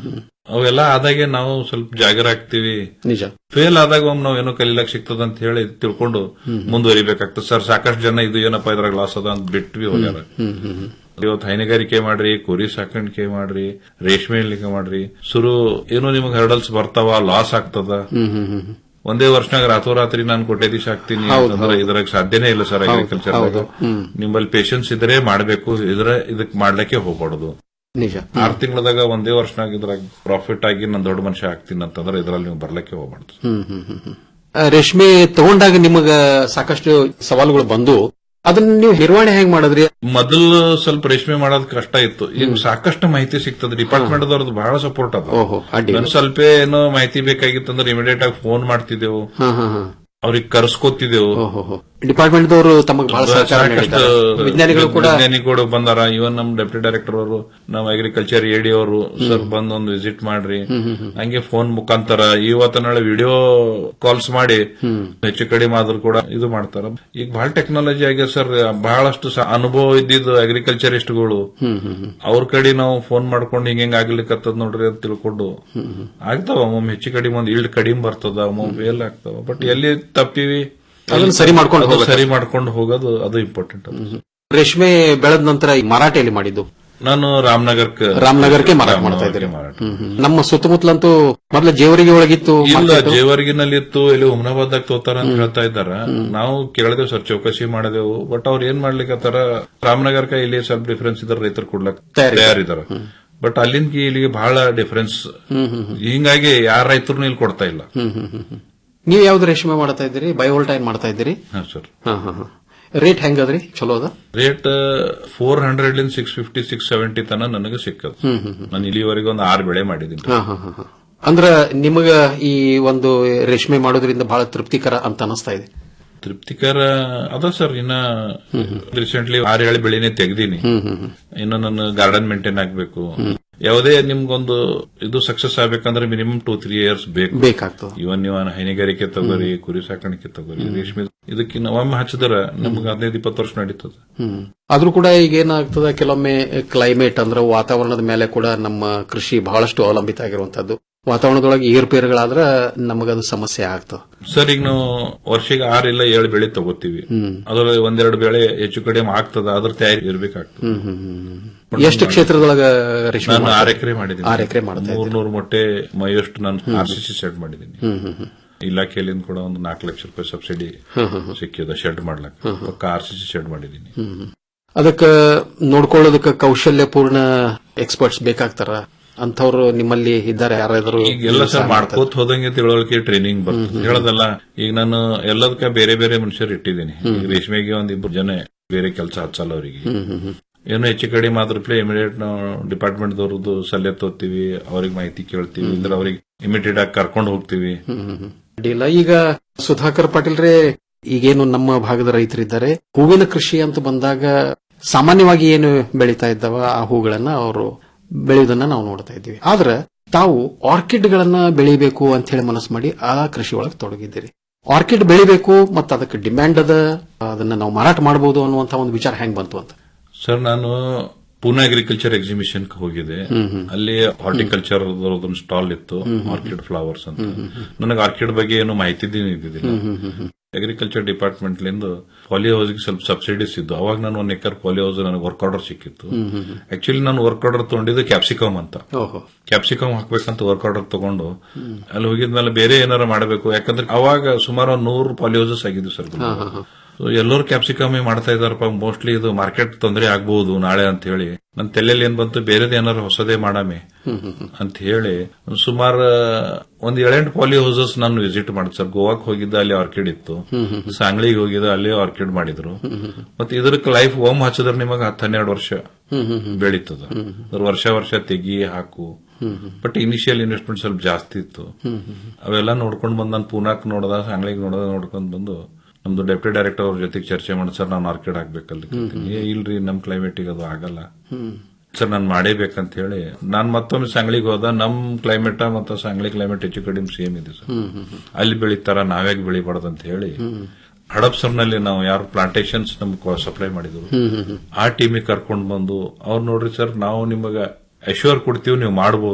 ಅವೆಲ್ಲ ಆದಾಗೆ ನಾವು ಸ್ವಲ್ಪ ಜಾಗರ ಆಗ್ತೀವಿ ನಿಜ ಫೇಲ್ ಆದಾಗ ಒಮ್ಮೆ ನಾವು ಏನೋ ಕಲಿಲಕ್ ಸಿಗ್ತದ ಅಂತ ಹೇಳಿ ತಿಳ್ಕೊಂಡು ಮುಂದುವರಿಬೇಕಾಗ್ತದೆ ಸರ್ ಸಾಕಷ್ಟು ಜನ ಇದು ಏನಪ್ಪಾ ಇದ್ರಾಗ ಲಾಸ್ ಅದ ಅಂತ ಬಿಟ್ವಿ ಹೋಗ್ಯಾರ ಹ್ಮ್ ಹ್ಮ್ ಹ್ಮ್ ಇವತ್ತು ಹೈನುಗಾರಿಕೆ ಮಾಡ್ರಿ ಕುರಿ ಸಾಕಾಣಿಕೆ ಮಾಡ್ರಿ ರೇಷ್ಮೆ ಇಳಿಕೆ ಮಾಡ್ರಿ ಸುರು ಏನೋ ನಿಮಗ್ ಹರ್ಡಲ್ಸ್ ಬರ್ತಾವ ಲಾಸ್ ಆಗ್ತದ ಹ್ಮ್ ಹ್ಮ್ ಹ್ಮ್ ಒಂದೇ ವರ್ಷನಾಗ ರಾತ್ರೋರಾತ್ರಿ ನಾನು ಕೋಟ್ಯಾಧೀಶ ಆಗ್ತೀನಿ ಹೌದು, ಅಂದ್ರೆ ಹೌದು. ಇದ್ರಾಗ ಸಾಧ್ಯನೇ ಇಲ್ಲ ಸರ್ ಹೌದು, ಅಗ್ರಿಕಲ್ಚರ್ ಹೌದು. ಹ್ಮ್. ನಿಮ್ಮಲ್ಲಿ ಪೇಷನ್ಸ್ ಇದ್ರೆ ಮಾಡ್ಬೇಕು ಇದ್ರೆ ಇದಕ್ ಮಾಡ್ಲಿಕ್ಕೆ ಹೋಗ್ಬಾರ್ದು ನಿಜ ಆರ್ ತಿಂಗಳದಾಗ ಒಂದೇ ವರ್ಷನಾಗ ಇದ್ರಾಗ ಪ್ರಾಫಿಟ್ ಆಗಿ ನಾನು ದೊಡ್ಡ ಮನುಷ್ಯ ಆಗ್ತೀನಿ ಅಂತಂದ್ರೆ ಇದ್ರಲ್ಲಿ ನೀವು ಬರ್ಲಿಕ್ಕೆ ಹೋಗ್ಬಾರ್ದು ಹ್ಮ್ ಹ್ಮ್ ಹ್ಮ್ ಹ್ಮ್. ಆ, ರೇಷ್ಮೆ ತಗೊಂಡಾಗ ನಿಮಗ ಸಾಕಷ್ಟು ಸವಾಲುಗಳು ಬಂದು ಅದನ್ನ ನೀವು ನಿರ್ವಹಣೆ ಹೆಂಗ್ ಮಾಡಿದ್ರಿ ಮೊದಲು ಸ್ವಲ್ಪ ರೇಷ್ಮೆ ಮಾಡೋದ್ ಕಷ್ಟ ಇತ್ತು ಈಗ ಸಾಕಷ್ಟು ಮಾಹಿತಿ ಸಿಗ್ತದೆ ಡಿಪಾರ್ಟ್ಮೆಂಟ್ ದವ್ರದ್ದು ಬಹಳ ಸಪೋರ್ಟ್ ಅದ ಓಹೋ ಅಡ್ಡಿ ನನ್ ಸ್ವಲ್ಪ ಏನೋ ಮಾಹಿತಿ ಬೇಕಾಗಿತ್ತಂದ್ರೆ ಇಮಿಡಿಯೇಟ್ ಆಗಿ ಫೋನ್ ಮಾಡ್ತಿದ್ದೆವು ಹಾ ಹಾ ಹಾ ಅವ್ರಿಗೆ ಕರ್ಸ್ಕೊತಿದ್ದೆವು ಡಿಪಾರ್ಟ್ಮೆಂಟ್ ದವರು ತಮಗೆ ಬಹಳ ಸಹಕಾರ ನೀಡಿದ್ದಾರೆ ವಿಜ್ಞಾನಿಗಳು ಕೂಡ ವಿಜ್ಞಾನಿಗಳು ಬಂದಾರ ಇವನ್ ನಮ್ ಡೆಪ್ಯೂಟಿ ಡೈರೆಕ್ಟರ್ ಅವರು ನಮ್ಮ ಅಗ್ರಿಕಲ್ಚರ್ ಎಡಿ ಅವರು ಸರ್ ಬಂದ್ ಒಂದು ವಿಸಿಟ್ ಮಾಡ್ರಿ ಹಂಗೆ ಫೋನ್ ಮುಖಾಂತರ ಇವತ್ತ ನಾಳೆ ವಿಡಿಯೋ ಕಾಲ್ಸ್ ಮಾಡಿ ಹೆಚ್ಚು ಕಡಿಮೆ ಆದ್ರೂ ಕೂಡ ಇದು ಮಾಡ್ತಾರ ಈಗ ಬಹಳ ಟೆಕ್ನಾಲಜಿ ಆಗ್ಯದ ಸರ್ ಬಹಳಷ್ಟು ಸ- ಅನುಭವ ಇದ್ದಿದ್ದು ಅಗ್ರಿಕಲ್ಚರಿಸ್ಟ್ಗಳು ಹ್ಮ್ ಹ್ಮ್ ಹ್ಮ್ ಅವ್ರ ಕಡೆ ನಾವು ಫೋನ್ ಮಾಡ್ಕೊಂಡು ಹಿಂಗ ಹಿಂಗ ಆಗ್ಲಿಕ್ಕತ್ತದ ನೋಡ್ರಿ ಅಂತ ತಿಳ್ಕೊಂಡು ಆಗ್ತಾವ ಒಮ್ಮೊಮ್ಮೆ ಹೆಚ್ಚು ಕಡಿಮೆ ಒಂದ್ ಇಲ್ಡ್ ಕಡಿಮೆ ಬರ್ತದ ಒಮ್ಮೊಮ್ಮೆ ಫೇಲ್ ಆಗ್ತಾವ ಬಟ್ ಎಲ್ಲಿ ತಪ್ಪಿವಿ ಅದನ್ನ ಸರಿ ಮಾಡ್ಕೊಂಡು ಅದು ಹೋಗ್ಬೇಕು. ಸರಿ ಮಾಡ್ಕೊಂಡು ಹೋಗೋದು ಅದು ಇಂಪಾರ್ಟೆಂಟ್ ಅದು ರೇಷ್ಮೆ ಬೆಳೆದ ನಂತರ ಈ ಮಾರಾಟ ಎಲ್ಲಿ ಮಾಡಿದ್ದು ನಾನು ರಾಮನಗರಕ್ಕೆ ರಾಮನಗರಕ್ಕೆ ಮಾರಾಟ ಮಾಡ್ತಾ ಇದ್ದೀರಿ ಹ್ಮ್, ಹ್ಮ್. ನಮ್ಮ ಸುತ್ತಮುತ್ತಲಂತೂ ಮೊದಲ ಜೇವರಿಗೆ ಒಳಗಿತ್ತು ಇಲ್ಲ market. ಜೇವರ್ಗಿನಲ್ಲಿ ಇತ್ತು ಇಲ್ಲಿ ಹುಮ್ನಾಬಾದ್ದಾಗ ತೋತಾರ ಅಂತ ಹೇಳ್ತಾ ಇದ್ದಾರ ನಾವು ಕೇಳಿದೆವು ಸರ್ ಚೌಕಸಿ ಮಾಡಿದೆವು ಬಟ್ ಅವ್ರು ಏನ್ ಮಾಡ್ಲಿಕ್ಕತ್ತಾರ ರಾಮನಗರಕ್ಕೆ ಇಲ್ಲಿ ಸ್ವಲ್ಪ ಡಿಫರೆನ್ಸ್ ಇದಾರೆ ರೈತರು ಕೊಡ್ಲಕ್ ತಯಾರಿದ್ದಾರೆ. ತಯಾರಿದಾರ ಬಟ್ ಅಲ್ಲಿಂದ ಇಲ್ಲಿಗೆ ಬಹಳ ಡಿಫರೆನ್ಸ್ ಹ್ಮ್, ಹ್ಮ್, ಹ್ಮ್. ಹಿಂಗಾಗಿ ಯಾರ ರೈತರು ಇಲ್ಲಿ ಕೊಡ್ತಾ ಇಲ್ಲ ಹ್ಮ್, ಹ್ಮ್, ಹ್ಮ್, ಹ್ಮ್. ನೀವು ಯಾವ್ದು ರೇಷ್ಮೆ ಮಾಡ್ತಾ ಇದ್ದೀರಿ ಬಯೋಲ್ಟೈನ್ ಮಾಡ್ತಾ ಇದ್ದೀರಿ ಹಾ ಸರ್ ಹಾ ಹಾ ಹಾ ರೇಟ್ ಹೆಂಗದ್ರಿ ಚಲೋ ಅದ ರೇಟ್ ಫೋರ್ ಹಂಡ್ರೆಡ್ ಇನ್ ಸಿಕ್ಸ್ ಫಿಫ್ಟಿ ಸಿಕ್ಸ್ ಸೆವೆಂಟಿ ತನ ನನಗೆ ಸಿಕ್ಕದ ಹ್ಮ್, ಹ್ಮ್, ಹ್ಮ್. ನಾನು ಇಲ್ಲಿವರೆಗೆ ಒಂದು ಆರು ಬೆಳೆ ಮಾಡಿದ್ದೀನಿ ಹಾ ಹಾ ಹಾ ಹಾ. ಅಂದ್ರ ನಿಮಗ ಈ ಒಂದು ರೇಷ್ಮೆ ಮಾಡೋದ್ರಿಂದ ಬಹಳ ತೃಪ್ತಿಕರ ಅಂತ ಅನಿಸ್ತಾ ಇದೆ ತೃಪ್ತಿಕರ ಅದ ಸರ್ ಇನ್ನ ರೀಸೆಂಟ್ಲಿ ಆರು ಏಳು ಬೆಳೆನೇ ತೆಗ್ದೀನಿ ಹ್ಮ್, ಹ್ಮ್, ಹ್ಮ್. ಇನ್ನು ನನ್ನ ಗಾರ್ಡನ್ ಮೇಂಟೈನ್ ಆಗ್ಬೇಕು ಯಾವುದೇ ನಿಮ್ಗೊಂದು ಇದು ಸಕ್ಸಸ್ ಆಗ್ಬೇಕಂದ್ರೆ ಮಿನಿಮಮ್ ಟೂ ತ್ರೀ ಇಯರ್ಸ್ ಬೇಕು ಬೇಕಾಗ್ತದೆ ಇವನ್ ನೀವು ಹೈನುಗಾರಿಕೆ ತಗೋರಿ ಕುರಿ ಸಾಕಾಣಿಕೆ ತಗೋರಿ ರೇಷ್ಮೆ ಇದಕ್ಕಿನ್ನ ಒಮ್ಮೆ ಹಚ್ಚಿದ್ರ ನಮ್ಗೆ ಹದಿನೈದು ಇಪ್ಪತ್ತು ವರ್ಷ ನಡೀತದೆ ಹ್ಮ್ ಆದ್ರೂ ಕೂಡ ಈಗ ಏನಾಗ್ತದೆ ಕೆಲವೊಮ್ಮೆ ಕ್ಲೈಮೇಟ್ ಅಂದ್ರೆ ವಾತಾವರಣದ ಮೇಲೆ ಕೂಡ ನಮ್ಮ ಕೃಷಿ ಬಹಳಷ್ಟು ಅವಲಂಬಿತ ಆಗಿರುವಂತದ್ದು ವಾತಾವರಣದೊಳಗೆ ಏರುಪೇರುಗಳಾದ್ರೆ ನಮಗದು ಸಮಸ್ಯೆ ಆಗ್ತದೆ ಸರ್ ಈಗ ನಾವು ವರ್ಷಿಗೆ ಆರು ಇಲ್ಲ ಏಳು ಬೆಳೆ ತಗೋತೀವಿ ಅದ್ರಲ್ಲಿ ಒಂದೆರಡು ಬೆಳೆ ಹೆಚ್ಚು ಕಡಿಮೆ ಆಗ್ತದ ಅದ್ರ ತಯಾರಿ ಇರ್ಬೇಕಾಗ್ತದೆ ಹ್ಮ್ ಹ್ಮ್ ಹ್ಮ್ ಎಷ್ಟು ಕ್ಷೇತ್ರದೊಳಗ ರೇಷ್ಮೆ ನಾನು ಮಾಡ್ತಾ ಆರು ಇದ್ದೀರಿ? ಎಕರೆ ಮಾಡಿದ್ದೀನಿ ಆರು ಎಕರೆ ಮಾಡ್ತಾ ಇದ್ದೀರಿ. ಮೂರ್ನೂರು ಮೊಟ್ಟೆ ಮೈಯಷ್ಟು ನಾನು ಆರ್ ಸಿ ಸಿ ಸೆಟ್ ಮಾಡಿದ್ದೀನಿ ಹ್ಮ್ ಹ್ಮ್ ಹ್ಮ್ ಇಲಾಖೆಯಲ್ಲಿಂದ ಕೂಡ ಒಂದು ನಾಲ್ಕು ಲಕ್ಷ ರೂಪಾಯಿ ಸಬ್ಸಿಡಿ ಹ್ಮ್ ಹ್ಮ್ ಹ್ಮ್. ಸಿಕ್ಕಿದೆ ಶೆಡ್ ಮಾಡ್ಲಕ್ಕೆ ಹ್ಮ್ ಹ್ಮ್. ಪಕ್ಕ ಆರ್ ಸಿ ಸಿ ಶೆಡ್ ಮಾಡಿದ್ದೀನಿ ಹ್ಮ್ ಹ್ಮ್. ಅದಕ್ಕ ನೋಡ್ಕೊಳ್ಳೋದಕ್ಕೆ ಕೌಶಲ್ಯಪೂರ್ಣ ಎಕ್ಸ್ಪರ್ಟ್ಸ್ ಬೇಕಾಗ್ತಾರ ಅಂಥವ್ರು ನಿಮ್ಮಲ್ಲಿ ಇದ್ದಾರೆ ಯಾರಾದರೂ ಈಗ ಎಲ್ಲ ಸರ್ ಮಾಡ್ಕೋತ ಹೋದಂಗೆ ತಿಳುವಳಿಕೆ ಟ್ರೈನಿಂಗ್ ಬರ್ತದೆ ಹೇಳದಲ್ಲ ಈಗ ನಾನು ಎಲ್ಲದಕ್ಕ ಬೇರೆ ಬೇರೆ ಮನುಷ್ಯರು ಇಟ್ಟಿದ್ದೀನಿ ಈಗ ರೇಷ್ಮೆಗೆ ಒಂದ್ ಇಬ್ರು ಜನ ಬೇರೆ ಕೆಲಸ ಹಚ್ಚಲ್ಲ ಅವರಿಗೆ ಹ್ಮ್ ಹ್ಮ್ ಹ್ಮ್. ಏನೋ ಹೆಚ್ಚು ಕಡಿಮೆ ಆದ್ರ ಪ್ಲೇ ಇಮಿಡಿಯೇಟ್ ನಾವು ಡಿಪಾರ್ಟ್ಮೆಂಟ್ ದವ್ರದ್ದು ಸಲಹೆ ತೋತೀವಿ ಅವ್ರಿಗೆ ಮಾಹಿತಿ ಕೇಳ್ತೀವಿ ಇದ್ರೆ ಅವ್ರಿಗೆ ಇಮಿಡಿಯೇಟ್ ಆಗಿ ಕರ್ಕೊಂಡು ಹೋಗ್ತೀವಿ ಹ್ಮ್ ಹ್ಮ್ ಹ್ಮ್. ಅಡ್ಡಿಲ್ಲ ಈಗ ಸುಧಾಕರ್ ಪಾಟೀಲ್ರೇ ಈಗೇನು ನಮ್ಮ ಭಾಗದ ರೈತರಿದ್ದಾರೆ ಹೂವಿನ ಕೃಷಿ ಅಂತ ಬಂದಾಗ ಸಾಮಾನ್ಯವಾಗಿ ಏನು ಬೆಳೀತಾ ಇದ್ದಾವ ಆ ಹೂಗಳನ್ನ ಅವರು ಬೆಳೆಯುವುದನ್ನ ನಾವು ನೋಡ್ತಾ ಇದ್ದೀವಿ ಆದ್ರೆ ತಾವು ಆರ್ಕಿಡ್ ಗಳನ್ನ ಬೆಳಿಬೇಕು ಅಂತ ಹೇಳಿ ಮನಸ್ಸು ಮಾಡಿ ಆ ಕೃಷಿ ಒಳಗೆ ತೊಡಗಿದ್ದೀರಿ ಆರ್ಕಿಡ್ ಬೆಳಿಬೇಕು ಮತ್ತು ಅದಕ್ಕೆ ಡಿಮ್ಯಾಂಡ್ ಅದ ಅದನ್ನ ನಾವು ಮಾರಾಟ ಮಾಡಬಹುದು ಅನ್ನುವಂತ ಒಂದು ವಿಚಾರ ಹೆಂಗ್ ಬಂತು ಅಂತ ಸರ್ ನಾನು ಪೂನಾ ಅಗ್ರಿಕಲ್ಚರ್ ಎಕ್ಸಿಬಿಷನ್ ಹೋಗಿದ್ದೆ ಹ್ಮ್, ಹ್ಮ್. ಅಲ್ಲಿ ಹಾರ್ಟಿಕಲ್ಚರ್ ಒಂದು ಸ್ಟಾಲ್ ಇತ್ತು ಆರ್ಕಿಡ್ ಫ್ಲವರ್ಸ್ ಅಂತ ನನಗೆ ಆರ್ಕಿಡ್ ಬಗ್ಗೆ ಏನು ಮಾಹಿತಿ ಇದ್ದಿದ್ದಿಲ್ಲ ಹ್ಮ್, ಹ್ಮ್, ಹ್ಮ್, ಹ್ಮ್. ಅಗ್ರಿಕಲ್ಚರ್ ಡಿಪಾರ್ಟ್ಮೆಂಟ್ ಲಿಂದ ಪಾಲಿ ಹೌಸ್ಗೆ ಸ್ವಲ್ಪ ಸಬ್ಸಿಡೀಸ್ ಇದ್ದು ಅವಾಗ ನಾನು ಒಂದ್ ಎಕರ್ ಪಾಲಿ ಹೌಸ್ ನನಗೆ ವರ್ಕ್ ಆರ್ಡರ್ ಸಿಕ್ಕಿತ್ತು ಹ್ಮ್, ಹ್ಮ್, ಹ್ಮ್. ಆಕ್ಚುಲಿ ನಾನು ವರ್ಕ್ ಆರ್ಡರ್ ತಗೊಂಡಿದ್ದು ಕ್ಯಾಪ್ಸಿಕಮ್ ಅಂತ ಓಹೋ ಕ್ಯಾಪ್ಸಿಕಮ್ ಹಾಕ್ಬೇಕಂತ ವರ್ಕ್ ಆರ್ಡರ್ ತಗೊಂಡು ಅಲ್ಲಿ ಹೋಗಿದ್ಮೇಲೆ ಬೇರೆ ಏನಾರ ಮಾಡಬೇಕು ಯಾಕಂದ್ರೆ ಅವಾಗ ಸುಮಾರು ಒಂದ್ ನೂರು ಪಾಲಿ ಹೌಸಸ್ ಆಗಿದ್ದು ಸರ್ ಹಾ, ಹಾ, ಹಾ. ಸೊ ಎಲ್ಲರೂ ಕ್ಯಾಪ್ಸಿಕಮ್ ಮಾಡ್ತಾ ಇದಾರಪ್ಪ ಮೋಸ್ಟ್ಲಿ ಇದು ಮಾರ್ಕೆಟ್ ತೊಂದರೆ ಆಗ್ಬಹುದು ನಾಳೆ ಅಂತ ಹೇಳಿ ನನ್ನ ತಲೆಯಲ್ಲಿ ಏನ್ ಬಂತು ಬೇರೆದ್ ಏನಾರು ಹೊಸದೇ ಮಾಡಾಮಿ ಹ್ಮ್, ಹ್ಮ್, ಹ್ಮ್. ಅಂತ ಹೇಳಿ ಸುಮಾರು ಒಂದ್ ಏಳೆಂಟು ಪಾಲಿ ಹೌಸಸ್ ನಾನು ವಿಸಿಟ್ ಮಾಡಿದ್ ಸರ್ ಗೋವಾಕ್ ಹೋಗಿದ್ದ ಅಲ್ಲಿ ಆರ್ಕಿಡ್ ಇತ್ತು ಹ್ಮ್, ಹ್ಮ್, ಹ್ಮ್. ಸಾಂಗ್ಳಿಗೆ ಹೋಗಿದ್ದ ಅಲ್ಲಿ ಆರ್ಕಿಡ್ ಮಾಡಿದ್ರು ಹ್ಮ್, ಹ್ಮ್, ಹ್ಮ್. ಮತ್ತೆ ಇದಕ್ಕೆ ಲೈಫ್ ಓಮ್ ಹಚ್ಚಿದ್ರೆ ನಿಮಗೆ ಹತ್ತು ಹನ್ನೆರಡು ವರ್ಷ ಹ್ಮ್, ಹ್ಮ್, ಹ್ಮ್. ಬೆಳೀತದ ಅದ್ರ ವರ್ಷ ವರ್ಷ ತೆಗಿ ಹಾಕು hmm, hmm. But initial investment ಸ್ವಲ್ಪ ಜಾಸ್ತಿ ಇತ್ತು ಹ್ಮ್, ಹ್ಮ್, ಹ್ಮ್. ಅವೆಲ್ಲ ನೋಡ್ಕೊಂಡು ಬಂದು ನಾನು ಪೂನಾಕ್ ನೋಡ್ದ ಸಾಂಗ್ಳಿಗೆ ನೋಡ್ದ ನೋಡ್ಕೊಂಡು ಬಂದು ನಮ್ದು ಡೆಪ್ಯೂಟಿ ಡೈರೆಕ್ಟರ್ ಅವ್ರ ಜೊತೆಗೆ ಚರ್ಚೆ ಮಾಡಿ ಸರ್ ನಾನು ಆರ್ಕಿಡ್ ಹಾಕ್ಬೇಕಲ್ಲಿ ಏ ಇಲ್ರಿ ನಮ್ ಕ್ಲೈಮೇಟಿಗೆ ಅದು ಆಗಲ್ಲ ಹ್ಮ್. ಸರ್ ನಾನು ಮಾಡೇಬೇಕಂತ ಹೇಳಿ ನಾನ್ ಮತ್ತೊಮ್ಮೆ ಸಾಂಗ್ಳಿಗೆ ಹೋದ ನಮ್ ಕ್ಲೈಮೇಟ್ ಮತ್ತು ಸಾಂಗ್ಲಿ ಕ್ಲೈಮೇಟ್ ಹೆಚ್ಚು ಕಡಿಮೆ ಸೇಮ್ ಇದೆ ಸರ್ ಹ್ಮ್, ಹ್ಮ್, ಹ್ಮ್. ಅಲ್ಲಿ ಬೆಳಿತಾರ ನಾವ್ಯಾಗ ಬೆಳಿಬಾರ್ದು ಅಂತ ಹೇಳಿ ಹ್ಮ್. ಹಡಪ್ಸರ್ನಲ್ಲಿ ನಾವು ಯಾರು ಪ್ಲಾಂಟೇಶನ್ಸ್ ನಮ್ಗೆ ಸಪ್ಲೈ ಮಾಡಿದ್ರು ಹ್ಮ್, ಹ್ಮ್, ಹ್ಮ್. ಆ ಟೀಮಿಗೆ ಕರ್ಕೊಂಡು ಬಂದು ಅವ್ರು ನೋಡ್ರಿ ಸರ್ ನಾವು ನಿಮಗ ಅಶ್ಯೂರ್ ಕೊಡ್ತೀವಿ ನೀವು ಮಾಡಬಹುದು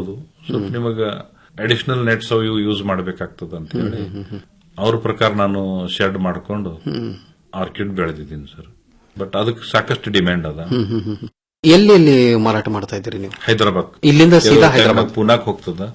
ಸ್ವಲ್ಪ ನಿಮಗ ಅಡಿಷನಲ್ ನೆಟ್ಸ್ ಅವು ಇವು ಯೂಸ್ ಮಾಡಬೇಕಾಗ್ತದ ಅಂತ ಹೇಳಿ ಅವ್ರ ಪ್ರಕಾರ ನಾನು ಶೆಡ್ ಮಾಡ್ಕೊಂಡು ಆರ್ಕಿಡ್ ಬೆಳೆದಿದ್ದೀನಿ ಸರ್ ಬಟ್ ಅದಕ್ಕೆ ಸಾಕಷ್ಟು ಡಿಮ್ಯಾಂಡ್ ಅದ ಎಲ್ಲಿ ಎಲ್ಲಿ ಮಾರಾಟ ಮಾಡ್ತಾ ಇದ್ದೀರಿ ನೀವು ಹೈದರಾಬಾದ್ ಇಲ್ಲಿಂದ ಸೀದಾ ಕೆಲವು time ಹೈದರಾಬಾದ್ ನಾಗ್ ಪೂನಾಕ್ ಹೋಗ್ತದ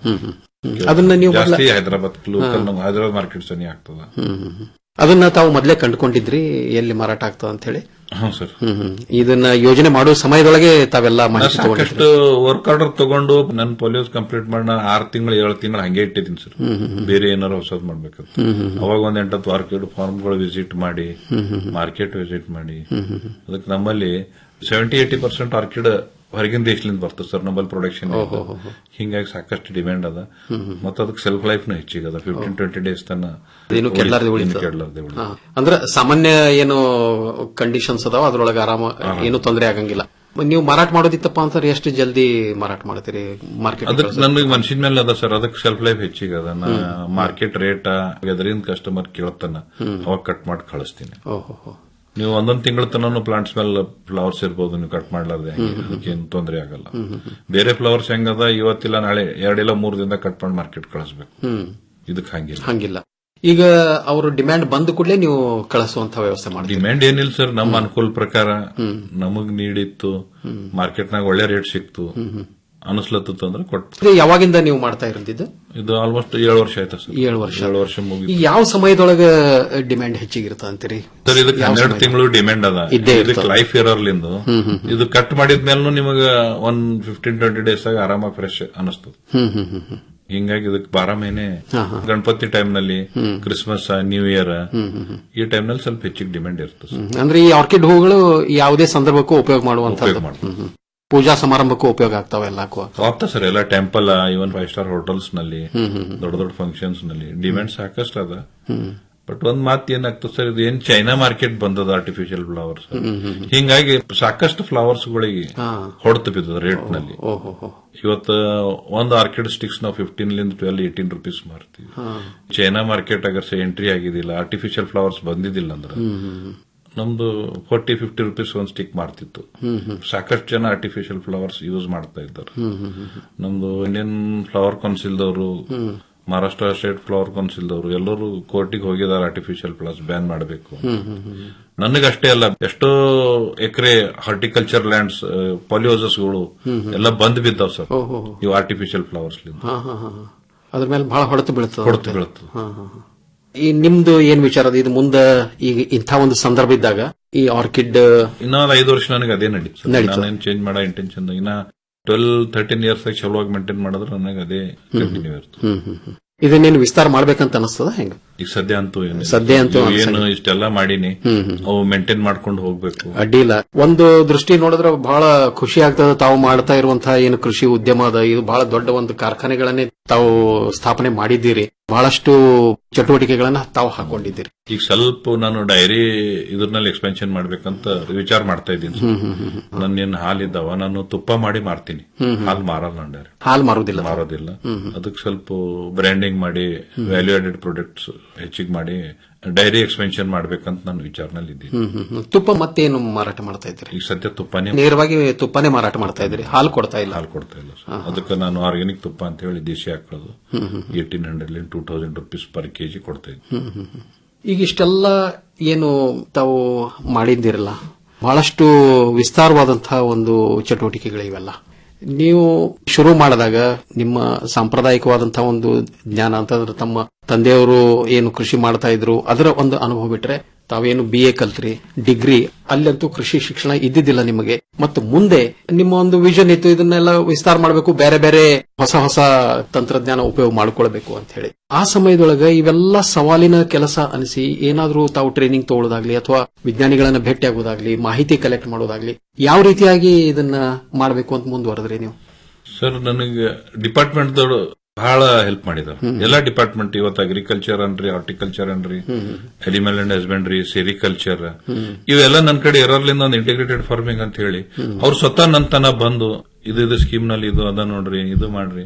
ಅದನ್ನ ನೀವು ಮೊದ್ಲ- ಜಾಸ್ತಿ ಹೈದರಾಬಾದ್ ಲೋಕಲ್ ಹಾ. ನಮ್ಗೆ ಹೈದರಾಬಾದ್ ಮಾರ್ಕೆಟ್ ಸನಿ ಆಗ್ತದ ಹ್ಮ್, ಹ್ಮ್, ಹ್ಮ್. ಅದನ್ನ ತಾವು ಮೊದಲೇ ಕಂಡುಕೊಂಡಿದ್ರಿ ಎಲ್ಲಿ ಮಾರಾಟ ಆಗ್ತದ ಅಂತ ಹೇಳಿ ಹ್ಞೂ ಸರ್ ಹ್ಮ್, ಹ್ಮ್. ಇದನ್ನ ಯೋಜನೆ ಮಾಡುವ ಸಮಯದೊಳಗೆ ತಾವೆಲ್ಲ ನಾ ಮಾಹಿತಿ ಸಾಕಷ್ಟು ತಗೊಂಡಿದ್ರಿ ವರ್ಕ್ ಆರ್ಡರ್ ತಗೊಂಡು ನನ್ನ ಪೋಲಿಯೋಸ್ ಕಂಪ್ಲೀಟ್ ಮಾಡಿ ನಾನು ಆರು ತಿಂಗಳು ಏಳು ತಿಂಗಳು ಹಂಗೆ ಇಟ್ಟಿದ್ದೀನಿ ಸರ್ ಹ್ಮ್, ಹ್ಮ್, ಹ್ಮ್. ಬೇರೆ ಏನಾರು ಹೊಸದ್ ಮಾಡ್ಬೇಕಂತ ಹ್ಮ್, ಹ್ಮ್, ಹ್ಮ್. ಅವಾಗ ಒಂದ್ ಎಂಟತ್ತು ಮಾರ್ಕೆಟ್ ಫಾರ್ಮ್ಗಳು ವಿಸಿಟ್ ಮಾಡಿ ಹ್ಮ್, ಹ್ಮ್, ಹ್ಮ್. ಮಾರ್ಕೆಟ್ ವಿಸಿಟ್ ಮಾಡಿ ಹ್ಮ್, ಹ್ಮ್, ಹ್ಮ್. ಅದಕ್ಕೆ ನಮ್ಮಲ್ಲಿ ಸೆವೆಂಟಿ ಏಟಿ ಪರ್ಸೆಂಟ್ ಆರ್ಕಿಡ್ ಹೊರಗಿನ ದೇಶದಿಂದ ಬರ್ತದೆ ಸರ್ ನಮ್ಮಲ್ಲಿ ಪ್ರೊಡಕ್ಷನ್ ಓಹೋ, ಹೋ, ಹೋ. ಹಿಂಗಾಗಿ ಸಾಕಷ್ಟು ಡಿಮ್ಯಾಂಡ್ ಅದ ಹ್ಮ್, ಹ್ಮ್. ಮತ್ತೆ ಅದಕ್ಕೆ ಸೆಲ್ಫ್ ಲೈಫ್ ನ ಹೆಚ್ಚಿಗದ ಫಿಫ್ಟೀನ್ ಟ್ವೆಂಟಿ ಡೇಸ್ ತನ ಏನು ಕೆಡ್ಲಾರ್ದೆ ಉಳಿ- ಉಳಿತದ? ಏನು ಕೆಡ್ಲಾರ್ದೆ ಉಳಿತದ. ಹಾ. ಅಂದ್ರೆ ಸಾಮಾನ್ಯ ಏನು ಕಂಡೀಷನ್ಸ್ ಅದಾವ ಅದ್ರೊಳಗೆ ಆರಾಮ ಏನು ತೊಂದರೆ ಆಗಂಗಿಲ್ಲ ನೀವು ಮಾರಾಟ ಮಾಡೋದಿತ್ತಪ್ಪ ಅಂತಂದ್ರೆ ಎಷ್ಟು ಜಲ್ದಿ ಮಾರಾಟ ಮಾಡ್ತೀರಿ ಮಾರ್ಕೆಟ್ ಅದಕ್ಕೆ ನನಗೆ ಮನ್ಸಿನ ಮೇಲೆ ಅದ ಸರ್ ಅದಕ್ಕೆ ಸೆಲ್ಫ್ ಲೈಫ್ ಹೆಚ್ಚಿಗೆ ಅದ ನಾ ಮಾರ್ಕೆಟ್ ರೇಟ್ ಅದರಿಂದ ಕಸ್ಟಮರ್ ಕೇಳ್ತಾನ ಅವಾಗ ಕಟ್ ಮಾಡಿ ಕಳಿಸ್ತೀನಿ ಓಹೋ ನೀವು ಒಂದೊಂದ್ ತಿಂಗಳ ತನೂ ಪ್ಲಾಂಟ್ಸ್ ಮೇಲೆ ಫ್ಲವರ್ಸ್ ಇರ್ಬೋದು ನೀವು ಕಟ್ ಮಾಡ್ಲಾರ್ದೆ ಅದಕ್ಕೇನು ತೊಂದರೆ ಆಗಲ್ಲ ಹ್ಮ್, ಹ್ಮ್, ಹ್ಮ್. ಬೇರೆ ಫ್ಲವರ್ಸ್ ಹೆಂಗದ ಇವತ್ತಿಲ್ಲ ನಾಳೆ ಎರಡಿಲ್ಲ ಮೂರ್ ದಿನ ಕಟ್ ಮಾಡಿ ಮಾರ್ಕೆಟ್ ಕಳಿಸ್ಬೇಕು ಹ್ಮ್ ಇದಕ್ಕೆ ಹಂಗಿಲ್ಲ ಹಂಗಿಲ್ಲ ಈಗ ಅವರು ಡಿಮ್ಯಾಂಡ್ ಬಂದ ಕೂಡಲೇ ನೀವು ಕಳಿಸುವಂತ ವ್ಯವಸ್ಥೆ ಮಾಡಿ ಡಿಮ್ಯಾಂಡ್ ಏನಿಲ್ಲ ಸರ್ ನಮ್ಮ ಅನುಕೂಲ ಪ್ರಕಾರ ನಮಗ್ ನೀಡಿತ್ತು ಮಾರ್ಕೆಟ್ನಾಗ ಒಳ್ಳೆ ರೇಟ್ ಸಿಕ್ತು ಅನಿಸ್ಲತ್ತು ಅಂದ್ರೆ ಕೊಟ್ಟು ಇದು ಯಾವಾಗಿಂದ ನೀವು ಮಾಡ್ತಾ ಇರೋದಿದ್ದು ಇದು ಆಲ್ಮೋಸ್ಟ್ ಏಳು ವರ್ಷ ಆಯ್ತಾ ಸರ್ ಏಳು ವರ್ಷ ಏಳು ವರ್ಷ ಮುಗಿ ಈ ಯಾವ ಸಮಯದೊಳಗ ಡಿಮ್ಯಾಂಡ್ ಹೆಚ್ಚಿಗಿರುತ್ತ ಅಂತೀರಿ ಸರ್ ಇದಕ್ಕೆ ಯಾವ ಹನ್ನೆರಡು ಸಮಯ? ತಿಂಗಳು ಡಿಮ್ಯಾಂಡ್ ಅದ ಇದ್ದೇ ಇದಕ್ಕೆ ಇರ್ತದೆ. ಲೈಫ್ ಇರೋರ್ಲಿಂದು ಹ್ಮ್, ಹ್ಮ್, ಇದು ಕಟ್ ಮಾಡಿದ್ಮೇಲೂ ನಿಮಗ ಒನ್ ಫಿಫ್ಟೀನ್ ಟ್ವೆಂಟಿ ಡೇಸ್ ಆಗ ಆರಾಮಾಗಿ ಫ್ರೆಶ್ ಅನಿಸ್ತದೆ ಹ್ಮ್ ಹ್ಮ್ ಹ್ಮ್ ಹ್ಮ್ ಹಿಂಗಾಗಿ ಇದಕ್ಕೆ ಬಾರ ಮಹಿನೆ ಹಾ, ಹಾ. ಗಣಪತಿ ಟೈಮ್ ನಲ್ಲಿ hmm. Christmas new year hmm, hmm, hmm. ಈ ಟೈಮ್ ನಲ್ಲಿ ಸ್ವಲ್ಪ ಹೆಚ್ಚಿಗೆ ಡಿಮ್ಯಾಂಡ್ ಇರ್ತದೆ ಸರ್. ಹ್ಮ್. ಅಂದ್ರೆ ಈ ಆರ್ಕಿಡ್ ಹೂಗಳು ಯಾವುದೇ ಸಂದರ್ಭಕ್ಕೂ ಉಪಯೋಗ ಮಾಡುವಂತದ್ದು ಉಪಯೋಗ ಮಾಡ್ತಾರೆ. ಹ್ಮ್, ಹ್ಮ್. ಪೂಜಾ ಸಮಾರಂಭಕ್ಕೂ ಉಪಯೋಗ ಆಗ್ತಾವೆ ಎಲ್ಲಕ್ಕೂ ಆಗ್ತಾ ಸರ್ ಎಲ್ಲ temple even five star hotels ನಲ್ಲಿ ಹ್ಮ್, ಹ್ಮ್, ಹ್ಮ್. ದೊಡ್ಡ ದೊಡ್ಡ ಫಂಕ್ಷನ್ಸ್ ನಲ್ಲಿ ಡಿಮ್ಯಾಂಡ್ ಸಾಕಷ್ಟು ಅದ ಹ್ಮ್. ಬಟ್ ಒಂದ್ ಮಾತು ಏನಾಗ್ತದೆ ಸರ್ ಇದು ಏನ್ ಚೈನಾ ಮಾರ್ಕೆಟ್ ಬಂದದ artificial flowers hmm, hmm, hmm. ಹಿಂಗಾಗಿ ಸಾಕಷ್ಟು ಫ್ಲವರ್ಸ್ ಗಳಿಗೆ ಹಾ. ಹೊಡೆತ ಬಿದ್ದದ ರೇಟ್ ನಲ್ಲಿ ಓಹೋ ಹೋ. ಇವತ್ತು ಒಂದು ಆರ್ಕಿಡ್ ಸ್ಟಿಕ್ಸ್ ನಾವು ಫಿಫ್ಟೀನ್ ಲಿಂದ ಟ್ವೆಲ್ ಏಟೀನ್ ರುಪೀಸ್ ಮಾರ್ತೀವಿ ಹಾ. ಚೈನಾ ಮಾರ್ಕೆಟ್ ಅಗರ್ಸೆ ಎಂಟ್ರಿ ಆಗಿದಿಲ್ಲ ಆರ್ಟಿಫಿಷಿಯಲ್ ಫ್ಲವರ್ಸ್ ಬಂದಿದ್ದಿಲ್ಲ ಅಂದ್ರೆ ಹ್ಮ್, ಹ್ಮ್, ಹ್ಮ್. ನಮ್ದು ಫೋರ್ಟಿ ಫಿಫ್ಟಿ ರುಪೀಸ್ ಒಂದು ಸ್ಟಿಕ್ ಮಾರ್ತಿತ್ತು ಹ್ಮ್, ಹ್ಮ್. ಸಾಕಷ್ಟು ಜನ ಆರ್ಟಿಫಿಷಿಯಲ್ ಫ್ಲವರ್ಸ್ ಯೂಸ್ ಮಾಡ್ತಾ ಇದ್ದಾರೆ ಹ್ಮ್, ಹ್ಮ್, ಹ್ಮ್, ಹ್ಮ್. ನಮ್ದು ಇಂಡಿಯನ್ ಫ್ಲವರ್ ಕೌನ್ಸಿಲ್ದವರು ಹ್ಮ್. ಮಹಾರಾಷ್ಟ್ರ ಸ್ಟೇಟ್ ಫ್ಲವರ್ ಕೌನ್ಸಿಲ್ದವರು ಎಲ್ಲರೂ ಕೋರ್ಟಿಗೆ ಹೋಗಿದ್ದಾರೆ ಆರ್ಟಿಫಿಷಿಯಲ್ ಫ್ಲವರ್ಸ್ ಬ್ಯಾನ್ ಮಾಡಬೇಕು ಹ್ಮ್, ಹ್ಮ್, ಹ್ಮ್. ನನಗಷ್ಟೇ ಅಲ್ಲ ಎಷ್ಟೋ ಎಕರೆ ಹಾರ್ಟಿಕಲ್ಚರ್ ಲ್ಯಾಂಡ್ಸ್ ಪಾಲಿಯೋಸಸ್ಗಳು ಹ್ಮ್, ಹ್ಮ್. ಎಲ್ಲ ಬಂದ್ ಬಿದ್ದಾವ್ ಸರ್ ಓಹೋ ಹೋ. ಇವು ಆರ್ಟಿಫಿಷಿಯಲ್ ಫ್ಲವರ್ಸ್ ಹಾ, ಹಾ, ಹಾ, ಹಾ. ಅದ್ರ ಮೇಲೆ ಬಹಳ ಹೊಡೆತು ಬೀಳ್ತದೆ ಹೊಡೆತು ಬೀಳ್ತದೆ. ಹಾ, ಹಾ, ಹಾ. ಈ ನಿಮ್ದು ಏನ್ ವಿಚಾರ ಅದು ಇದು ಮುಂದೆ ಈಗ ಇಂಥ ಒಂದು ಸಂದರ್ಭ ಇದ್ದಾಗ ಈ ಆರ್ಕಿಡ್ ಇನ್ನ ಒಂದ್ ಐದು ವರ್ಷ ನನಗೆ ಅದೇ ನಡೀತು ನಡೀತು. ನಾನೇನ್ ಚೇಂಜ್ ಮಾಡೋ ಇಂಟೆನ್ಷನ್ ಇನ್ನ ಟ್ವೆಲ್ ಥರ್ಟೀನ್ ಇಯರ್ಸ್ ಆಗಿ ಚಲೋವಾಗಿ ಮೇಂಟೈನ್ ಮಾಡಿದ್ರೆ ನನಗೆ ಅದೇ ಕಂಟಿನ್ಯೂ ಇರ್ತದೆ ಹ್ಮ್ ಹ್ಮ್ ಹ್ಮ್. ಇದನ್ನೇನು ವಿಸ್ತಾರ ಮಾಡ್ಬೇಕಂತ ಅನಿಸ್ತದ ಹೆಂಗ ಈಗ ಸದ್ಯ ಅಂತೂ ಏನು ಸದ್ಯ ಅಂತೂ ಇವು ಏನು ಅನ್ಸಂಗಿಲ್ಲ. ಇಷ್ಟೆಲ್ಲ ಮಾಡೀನಿ ಹ್ಮ್, ಹ್ಮ್. ಅವು ಮೇಂಟೈನ್ ಮಾಡ್ಕೊಂಡು ಹೋಗ್ಬೇಕು ಅಡ್ಡಿ ಇಲ್ಲ ಒಂದು ದೃಷ್ಟಿ ನೋಡಿದ್ರೆ ಬಹಳ ಖುಷಿ ಆಗ್ತದ ತಾವು ಮಾಡ್ತಾ ಇರುವಂತಹ ಏನು ಕೃಷಿ ಉದ್ಯಮ ಅದ ಇದು ಬಹಳ ದೊಡ್ಡ ಒಂದು ಕಾರ್ಖಾನೆಗಳನ್ನೇ ತಾವು ಸ್ಥಾಪನೆ ಮಾಡಿದ್ದೀರಿ ಬಹಳಷ್ಟು ಚಟುವಟಿಕೆಗಳನ್ನ ತಾವು ಹಾಕೊಂಡಿದ್ದೀರಿ ಈಗ ಸ್ವಲ್ಪ ನಾನು ಡೈರಿ ಇದ್ರಲ್ಲಿ ಎಕ್ಸ್ಪೆನ್ಷನ್ ಮಾಡ್ಬೇಕಂತ ವಿಚಾರ ಮಾಡ್ತಾ ಇದ್ದೀನಿ ಹ್ಮ್, ಹ್ಮ್, ಹ್ಮ್, ನನ್ನ ಹಾಲಿದ್ದಾವ ನಾನು ತುಪ್ಪ ಮಾಡಿ ಮಾರ್ತೀನಿ ಹ್ಮ್, ಹ್ಮ್. ಹಾಲು ಮಾರಲ್ಲ ನಾನು ಡೈರಿ ಹಾಲು ಮಾರುದಿಲ್ಲ ಮಾರೋದಿಲ್ಲ ಹ್ಮ್, ಹ್ಮ್. ಅದಕ್ಕೆ ಸ್ವಲ್ಪ ಬ್ರ್ಯಾಂಡಿಂಗ್ ಮಾಡಿ ವ್ಯಾಲ್ಯೂ ಆಡೆಡ್ ಪ್ರಾಡಕ್ಟ್ಸ್ ಹೆಚ್ಚಿಗೆ ಮಾಡಿ ಡೈರಿ ಎಕ್ಸ್ಪೆನ್ಷನ್ ಮಾಡ್ಬೇಕಂತ ನಾನು ವಿಚಾರನಲ್ಲಿ ಇದ್ದೀನಿ ಹ್ಮ್, ಹ್ಮ್, ಹ್ಮ್. ತುಪ್ಪ ಮತ್ತೇನು ಮಾರಾಟ ಮಾಡ್ತಾ ಇದ್ದೀರಿ ಈಗ ಸದ್ಯ ತುಪ್ಪನೇ ನೇರವಾಗಿ ತುಪ್ಪನೇ ಮಾರಾಟ ಮಾಡ್ತಾ ಇದ್ದೀರಿ ಹಾಲು ಕೊಡ್ತಾ ಇಲ್ಲ ಹಾಲು ಕೊಡ್ತಾ ಇಲ್ಲ ಸರ್. ಅದಕ್ಕೆ ನಾನು ಆರ್ಗ್ಯಾನಿಕ್ ತುಪ್ಪ ಅಂತ ಹೇಳಿ ದೇಶಿ ಹಾಕೊಳ್ಳೋದು hmm, hmm. Eighteen hundred two thousand rupees per KG ಕೊಡ್ತಾ ಇದ್ದೀನಿ ಹ್ಮ್, ಹ್ಮ್, ಹ್ಮ್. ಈಗ ಇಷ್ಟೆಲ್ಲ ಏನು ತಾವು ಮಾಡಿದ್ದೀರಲ್ಲ ಬಹಳಷ್ಟು ವಿಸ್ತಾರವಾದಂತಹ ಒಂದು ಚಟುವಟಿಕೆಗಳಿವೆಲ್ಲ ನೀವು ಶುರು ಮಾಡಿದಾಗ ನಿಮ್ಮ ಸಾಂಪ್ರದಾಯಿಕವಾದಂತಹ ಒಂದು ಜ್ಞಾನ ಅಂತಂದ್ರೆ ತಮ್ಮ ತಂದೆಯವರು ಏನು ಕೃಷಿ ಮಾಡ್ತಾ ಇದ್ರು ಅದರ ಒಂದು ಅನುಭವ ಬಿಟ್ರೆ ತಾವೇನು ಬಿ ಎ ಕಲ್ತ್ರಿ ಡಿಗ್ರಿ ಅಲ್ಲಂತೂ ಕೃಷಿ ಶಿಕ್ಷಣ ಇದ್ದಿದ್ದಿಲ್ಲ ನಿಮಗೆ ಮತ್ತು ಮುಂದೆ ನಿಮ್ಮ ಒಂದು ವಿಷನ್ ಇತ್ತು ಇದನ್ನೆಲ್ಲ ವಿಸ್ತಾರ ಮಾಡಬೇಕು ಬೇರೆ ಬೇರೆ ಹೊಸ ಹೊಸ ತಂತ್ರಜ್ಞಾನ ಉಪಯೋಗ ಮಾಡ್ಕೊಳ್ಬೇಕು ಅಂತ ಹೇಳಿ ಆ ಸಮಯದೊಳಗೆ ಇವೆಲ್ಲ ಸವಾಲಿನ ಕೆಲಸ ಅನಿಸಿ ಏನಾದ್ರೂ ತಾವು ಟ್ರೈನಿಂಗ್ ತಗೊಳ್ಳೋದಾಗ್ಲಿ ಅಥವಾ ವಿಜ್ಞಾನಿಗಳನ್ನ ಭೇಟಿ ಆಗೋದಾಗ್ಲಿ ಮಾಹಿತಿ ಕಲೆಕ್ಟ್ ಮಾಡೋದಾಗ್ಲಿ ಯಾವ ರೀತಿಯಾಗಿ ಇದನ್ನ ಮಾಡಬೇಕು ಅಂತ ಮುಂದುವರೆದ್ರಿ ನೀವು ಸರ್ ನನಗೆ ಡಿಪಾರ್ಟ್ಮೆಂಟ್ ದವರು ಬಹಳ ಹೆಲ್ಪ್ ಮಾಡಿದಾರೆ ಎಲ್ಲಾ ಡಿಪಾರ್ಟ್ಮೆಂಟ್ ಇವತ್ತು ಅಗ್ರಿಕಲ್ಚರ್ ಅನ್ರಿ ಹಾರ್ಟಿಕಲ್ಚರ್ ಅನ್ರಿ ಅನಿಮಲ್ ಅಂಡ್ ಹಸ್ಬೆಂಡ್ರಿ ಸೆರಿಕಲ್ಚರ್ ಇವೆಲ್ಲ ನನ್ನ ಕಡೆ ಇರೋದ್ರಿಂದ ಒಂದು ಇಂಟಿಗ್ರೇಟೆಡ್ ಫಾರ್ಮಿಂಗ್ ಅಂತ ಹೇಳಿ ಅವ್ರು ಸ್ವತಃ ನನ್ನ ತನ ಬಂದು ಇದು ಇದು ಸ್ಕೀಮ್ ನಲ್ಲಿ ಇದು ಅದ ನೋಡ್ರಿ ಇದು ಮಾಡ್ರಿ